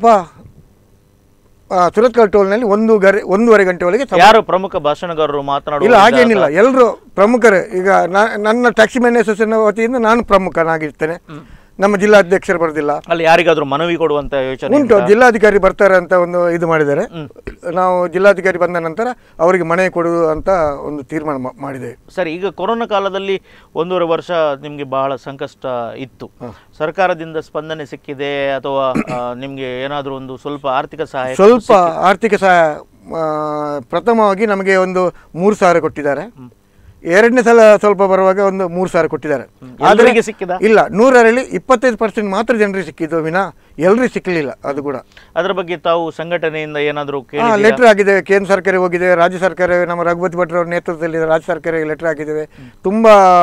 ಆ, ಸುರತ್ಕಲ್ ಟೋಲ್ನಲ್ಲಿ ಒಂದು ಗರೆ ಒಂದೂವರೆ ಗಂಟೆ ಒಳಗೆ ಸಮ- ಯಾರು ಪ್ರಮುಖ ಭಾಷಣಗಾರರು ಮಾತನಾಡುವ ಇಲ್ಲ ಹಾಗೇನಿಲ್ಲ ಎಲ್ಲರೂ ಪ್ರಮುಖರು ಈಗ ನಾ- ನನ್ನ ಟ್ಯಾಕ್ಸಿ ಮ್ಯಾನ್ ಅಸೋಸಿಯೇಷನ್ ವತಿಯಿಂದ ನಾನು ಪ್ರಮುಖನಾಗಿರ್ತೇನೆ ನಮ್ಮ ಜಿಲ್ಲಾಧ್ಯಕ್ಷರು ಬರೋದಿಲ್ಲ ಅಲ್ಲಿ ಯಾರಿಗಾದ್ರೂ ಮನವಿ ಕೊಡುವಂತ ಯೋಚನೆ ಉಂಟು ಉಂಟಾ? ಜಿಲ್ಲಾಧಿಕಾರಿ ಬರ್ತಾರೆ ಅಂತ ಒಂದು ಇದು ಮಾಡಿದ್ದಾರೆ ನಾವು ಜಿಲ್ಲಾಧಿಕಾರಿ ಬಂದ ನಂತರ ಅವರಿಗೆ ಮನೆ ಕೊಡುವುದು ಅಂತ ಒಂದು ತೀರ್ಮಾನ ಮಾ- ಮಾಡಿದ್ದೇವೆ ಸರಿ ಈಗ ಕೊರೋನಾ ಕಾಲದಲ್ಲಿ ಒಂದೂವರೆ ವರ್ಷ ನಿಮಗೆ ಬಹಳ ಸಂಕಷ್ಟ ಇತ್ತು ಸರ್ಕಾರದಿಂದ ಸ್ಪಂದನೆ ಸಿಕ್ಕಿದೆ ಅಥವಾ ಆ, ನಿಮ್ಗೆ ಏನಾದರೂ ಒಂದು ಸ್ವಲ್ಪ ಆರ್ಥಿಕ ಸಹಾಯ ಸ್ವಲ್ಪ ಆರ್ಥಿಕ ಸಹಾಯ ಆ, ಪ್ರಥಮವಾಗಿ ನಮಗೆ ಒಂದು ಮೂರು ಸಾವಿರ ಕೊಟ್ಟಿದ್ದಾರೆ ಎರಡನೇ ಸಲ ಸ್ವಲ್ಪ ಬರುವಾಗ ಒಂದು ಮೂರು ಸಾವಿರ ಕೊಟ್ಟಿದ್ದಾರೆ ಎಲ್ಲರಿಗೆ ಸಿಕ್ಕಿದ ಇಲ್ಲ ನೂರರಲ್ಲಿ ಇಪ್ಪತ್ತೈದು ಪರ್ಸೆಂಟ್ ಮಾತ್ರ ಜನರಿಗೆ ಸಿಕ್ಕಿದ್ದು ವಿನ ಎಲ್ಲರಿಗೂ ಸಿಕ್ಕಲಿಲ್ಲ ಅದು ಕೂಡ ಅದರ ಬಗ್ಗೆ ತಾವು ಸಂಘಟನೆಯಿಂದ ಏನಾದರೂ ಹಾಂ ಕೇಳಿ ಲೆಟ್ರ್ ಆಗಿದ್ದೇವೆ ಕೇಂದ್ರ ಸರ್ಕಾರ ಹೋಗಿದ್ದೇವೆ ರಾಜ್ಯ ಸರ್ಕಾರ ನಮ್ಮ ರಘುಪತಿ ಭಟ್ರ ಅವ್ರ ನೇತೃತ್ವದಲ್ಲಿ ರಾಜ್ಯ ಸರ್ಕಾರಕ್ಕೆ ಲೆಟ್ರ್ ಹಾಕಿದ್ದೇವೆ ತುಂಬ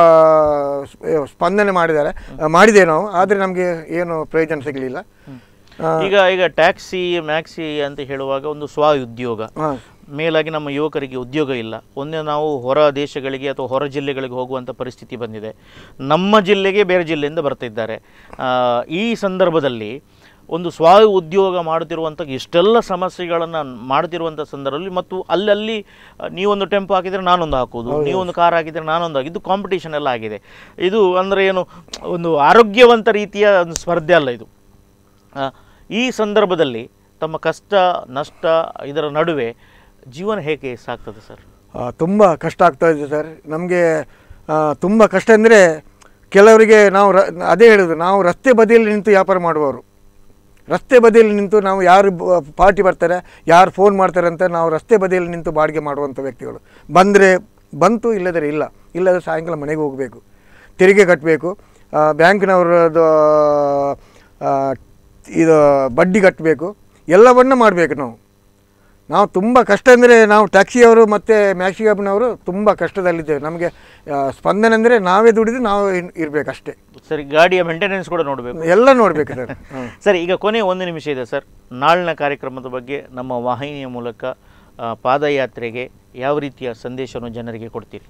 ಸ್ಪ- ಸ್ಪಂದನೆ ಮಾಡಿದ್ದಾರೆ ಆ, ಮಾಡಿದ್ದೇವೆ ನಾವು ಆದರೆ ನಮಗೆ ಏನು ಪ್ರಯೋಜನ ಸಿಗಲಿಲ್ಲ ಈಗ ಈಗ ಟ್ಯಾಕ್ಸಿ ಮ್ಯಾಕ್ಸಿ ಅಂತ ಹೇಳುವಾಗ ಒಂದು ಸ್ವ ಉದ್ಯೋಗ ಹಾಂ ಮೇಲಾಗಿ ನಮ್ಮ ಯುವಕರಿಗೆ ಉದ್ಯೋಗ ಇಲ್ಲ ಒಂದೇ ನಾವು ಹೊರ ದೇಶಗಳಿಗೆ ಅಥವಾ ಹೊರ ಜಿಲ್ಲೆಗಳಿಗೆ ಹೋಗುವಂಥ ಪರಿಸ್ಥಿತಿ ಬಂದಿದೆ ನಮ್ಮ ಜಿಲ್ಲೆಗೆ ಬೇರೆ ಜಿಲ್ಲೆಯಿಂದ ಬರ್ತಿದ್ದಾರೆ ಆ, ಈ ಸಂದರ್ಭದಲ್ಲಿ ಒಂದು ಸ್ವ ಉದ್ಯೋಗ ಮಾಡುತ್ತಿರುವಂಥ ಎಷ್ಟೆಲ್ಲ ಸಮಸ್ಯೆಗಳನ್ನು ಮಾಡ್ತಿರುವಂಥ ಸಂದರ್ಭದಲ್ಲಿ ಮತ್ತು ಅಲ್ಲಲ್ಲಿ ಆ, ನೀವೊಂದು ಟೆಂಪೋ ಹಾಕಿದರೆ ನಾನೊಂದು ಹಾಕೋದು ನೀವೊಂದು ಕಾರ್ ಹಾಕಿದರೆ ನಾನೊಂದು ಹಾಕಿ ಇದು ಕಾಂಪಿಟೇಷನ್ ಎಲ್ಲ ಆಗಿದೆ ಇದು ಅಂದರೆ ಏನು ಒಂದು ಆರೋಗ್ಯವಂತ ರೀತಿಯ ಒಂದು ಸ್ಪರ್ಧೆ ಅಲ್ಲ ಇದು ಆ, ಈ ಸಂದರ್ಭದಲ್ಲಿ ತಮ್ಮ ಕಷ್ಟ ನಷ್ಟ ಇದರ ನಡುವೆ ಜೀವನ ಹೇಗೆ ಸಾಗ್ತದೆ ಸರ್ ತುಂಬ ಕಷ್ಟ ಆಗ್ತಾ ಇದೆ ಸರ್ ನಮಗೆ ತುಂಬ ಕಷ್ಟ ಅಂದರೆ ಕೆಲವರಿಗೆ ನಾವು ರ ಅದೇ ಹೇಳೋದು ನಾವು ರಸ್ತೆ ಬದಿಯಲ್ಲಿ ನಿಂತು ವ್ಯಾಪಾರ ಮಾಡುವವರು ರಸ್ತೆ ಬದಿಯಲ್ಲಿ ನಿಂತು ನಾವು ಯಾರು ಬ- ಪಾರ್ಟಿ ಬರ್ತಾರೆ ಯಾರು ಫೋನ್ ಮಾಡ್ತಾರೆ ಅಂತ ನಾವು ರಸ್ತೆ ಬದಿಯಲ್ಲಿ ನಿಂತು ಬಾಡಿಗೆ ಮಾಡುವಂಥ ವ್ಯಕ್ತಿಗಳು ಬಂದರೆ ಬಂತು ಇಲ್ಲದರೆ ಇಲ್ಲ ಇಲ್ಲದ್ರೆ ಸಾಯಂಕಾಲ ಮನೆಗೆ ಹೋಗಬೇಕು ತೆರಿಗೆ ಕಟ್ಟಬೇಕು ಬ್ಯಾಂಕ್ನವರದ್ದು ಆ, ಇದು ಬಡ್ಡಿ ಕಟ್ಟಬೇಕು ಎಲ್ಲವನ್ನ ಮಾಡಬೇಕು ನಾವು ನಾವು ತುಂಬ ಕಷ್ಟ ಅಂದರೆ ನಾವು ಟ್ಯಾಕ್ಸಿಯವರು ಮತ್ತು ಮ್ಯಾಕ್ಸಿ ಕ್ಯಾಬ್ನವರು ತುಂಬ ಕಷ್ಟದಲ್ಲಿದ್ದೇವೆ ನಮಗೆ ಆ, ಸ್ಪಂದನೆ ಅಂದರೆ ನಾವೇ ದುಡಿದು ನಾವು ಇರಬೇಕು ಅಷ್ಟೇ ಸರಿ ಗಾಡಿಯ ಮೇಂಟೆನೆನ್ಸ್ ಕೂಡ ನೋಡಬೇಕು ಎಲ್ಲ ನೋಡಬೇಕು ಸರ್ ಹ್ಮ್. ಸರಿ ಈಗ ಕೊನೆ ಒಂದು ನಿಮಿಷ ಇದೆ ಸರ್ ನಾಳಿನ ಕಾರ್ಯಕ್ರಮದ ಬಗ್ಗೆ ನಮ್ಮ ವಾಹಿನಿಯ ಮೂಲಕ ಆ, ಪಾದಯಾತ್ರೆಗೆ ಯಾವ ರೀತಿಯ ಸಂದೇಶವನ್ನು ಜನರಿಗೆ ಕೊಡ್ತೀರಿ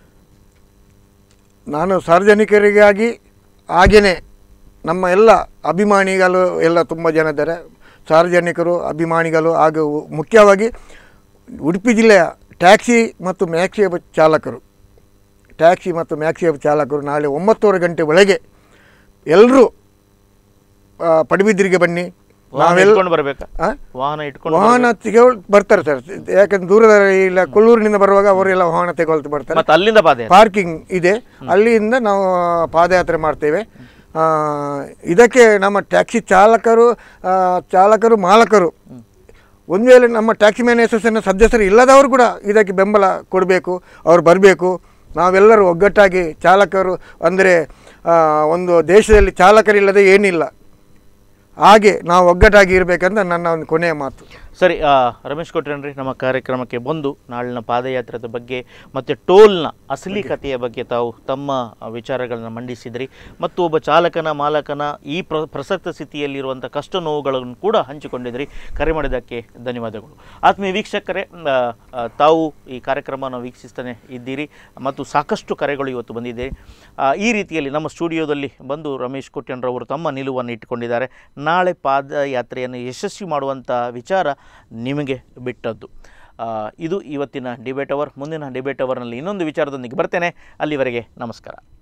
ನಾನು ಸಾರ್ವಜನಿಕರಿಗಾಗಿ ಹಾಗೆಯೇ ನಮ್ಮ ಎಲ್ಲ ಅಭಿಮಾನಿಗಳು ಎಲ್ಲ ತುಂಬ ಜನ ಇದ್ದಾರೆ ಸಾರ್ವಜನಿಕರು ಅಭಿಮಾನಿಗಳು ಹಾಗೂ ಮುಖ್ಯವಾಗಿ ಉಡುಪಿ ಜಿಲ್ಲೆಯ ಟ್ಯಾಕ್ಸಿ ಮತ್ತು ಮ್ಯಾಕ್ಸಿ ಹಬ್ ಚಾಲಕರು ಟ್ಯಾಕ್ಸಿ ಮತ್ತು ಮ್ಯಾಕ್ಸಿ ಹಬ್ ಚಾಲಕರು ನಾಳೆ ಒಂಬತ್ತುವರೆ ಗಂಟೆ ಒಳಗೆ ಎಲ್ಲರೂ ಪಡುಬಿದ್ರಿಗೆ ಬನ್ನಿ ವಾಹನ ನಾವೆಲ್ಲ ಇಟ್ಕೊಂಡು ಬರಬೇಕಾ ಆ? ವಾಹನ ಇಟ್ಕೊಂಡು ವಾಹನ ತೆಗೆದು ಬರ್ತಾರೆ ಸರ್ ಯಾಕಂದ್ರೆ ದೂರದ ಇಲ್ಲ ಕೊಲ್ಲೂರಿನಿಂದ ಬರುವಾಗ ಅವರೆಲ್ಲ ವಾಹನ ತೆಗೊಳ್ತು ಬರ್ತಾರೆ ಮತ್ತೆ ಅಲ್ಲಿಂದ ಪಾದಯಾತ್ರೆ ಪಾರ್ಕಿಂಗ್ ಇದೆ ಅಲ್ಲಿಂದ ನಾವು ಪಾದಯಾತ್ರೆ ಮಾಡ್ತೇವೆ ಆ, ಇದಕ್ಕೆ ನಮ್ಮ ಟ್ಯಾಕ್ಸಿ ಚಾಲಕರು ಆ, ಚಾಲಕರು ಮಾಲಕರು ಒಂದು ವೇಳೆ ನಮ್ಮ ಟ್ಯಾಕ್ಸಿ ಮ್ಯಾನ್ ಅಸೋಸಿಯೇಷನ್ ಸದಸ್ಯರು ಇಲ್ಲದವರು ಕೂಡ ಇದಕ್ಕೆ ಬೆಂಬಲ ಕೊಡಬೇಕು ಅವ್ರು ಬರಬೇಕು ನಾವೆಲ್ಲರೂ ಒಗ್ಗಟ್ಟಾಗಿ ಚಾಲಕರು ಅಂದರೆ ಒಂದು ದೇಶದಲ್ಲಿ ಚಾಲಕರಿಲ್ಲದೆ ಏನಿಲ್ಲ ಹಾಗೆ ನಾವು ಒಗ್ಗಟ್ಟಾಗಿ ಇರಬೇಕಂತ ನನ್ನ ಒಂದು ಕೊನೆಯ ಮಾತು ಸರಿ ಆ, ರಮೇಶ್ ಕೊಟ್ರೇನ್ರಿ ನಮ್ಮ ಕಾರ್ಯಕ್ರಮಕ್ಕೆ ಬಂದು ನಾಳಿನ ಪಾದಯಾತ್ರೆದ ಬಗ್ಗೆ ಮತ್ತು ಟೋಲ್ನ ಅಸಲಿ ಕಥೆಯ ಬಗ್ಗೆ ತಾವು ತಮ್ಮ ವಿಚಾರಗಳನ್ನು ಮಂಡಿಸಿದ್ರಿ ಮತ್ತು ಒಬ್ಬ ಚಾಲಕನ ಮಾಲಕನ ಈ ಪ್ರ ಪ್ರಸಕ್ತ ಸ್ಥಿತಿಯಲ್ಲಿರುವಂಥ ಕಷ್ಟ ನೋವುಗಳನ್ನು ಕೂಡ ಹಂಚಿಕೊಂಡಿದ್ರಿ ಕರೆ ಮಾಡಿದ್ದಕ್ಕೆ ಧನ್ಯವಾದಗಳು ಆತ್ಮೀಯ ವೀಕ್ಷಕರೇ ಆ, ಆ, ತಾವು ಈ ಕಾರ್ಯಕ್ರಮವನ್ನು ವೀಕ್ಷಿಸ್ತಾನೆ ಇದ್ದೀರಿ ಮತ್ತು ಸಾಕಷ್ಟು ಕರೆಗಳು ಇವತ್ತು ಬಂದಿದೆ ಆ, ಈ ರೀತಿಯಲ್ಲಿ ನಮ್ಮ ಸ್ಟುಡಿಯೋದಲ್ಲಿ ಬಂದು ರಮೇಶ್ ಕೊಟ್ಯನ್ರವರು ತಮ್ಮ ನಿಲುವನ್ನು ಇಟ್ಟುಕೊಂಡಿದ್ದಾರೆ ನಾಳೆ ಪಾದಯಾತ್ರೆಯನ್ನು ಯಶಸ್ವಿ ಮಾಡುವಂಥ ವಿಚಾರ ನಿಮಗೆ ಬಿಟ್ಟದ್ದು ಆ, ಇದು ಇವತ್ತಿನ ಡಿಬೇಟ್ ಅವರ್ ಮುಂದಿನ ಡಿಬೇಟ್ ಅವರ್ನಲ್ಲಿ ಇನ್ನೊಂದು ವಿಚಾರದೊಂದಿಗೆ ಬರ್ತೇನೆ ಅಲ್ಲಿವರೆಗೆ ನಮಸ್ಕಾರ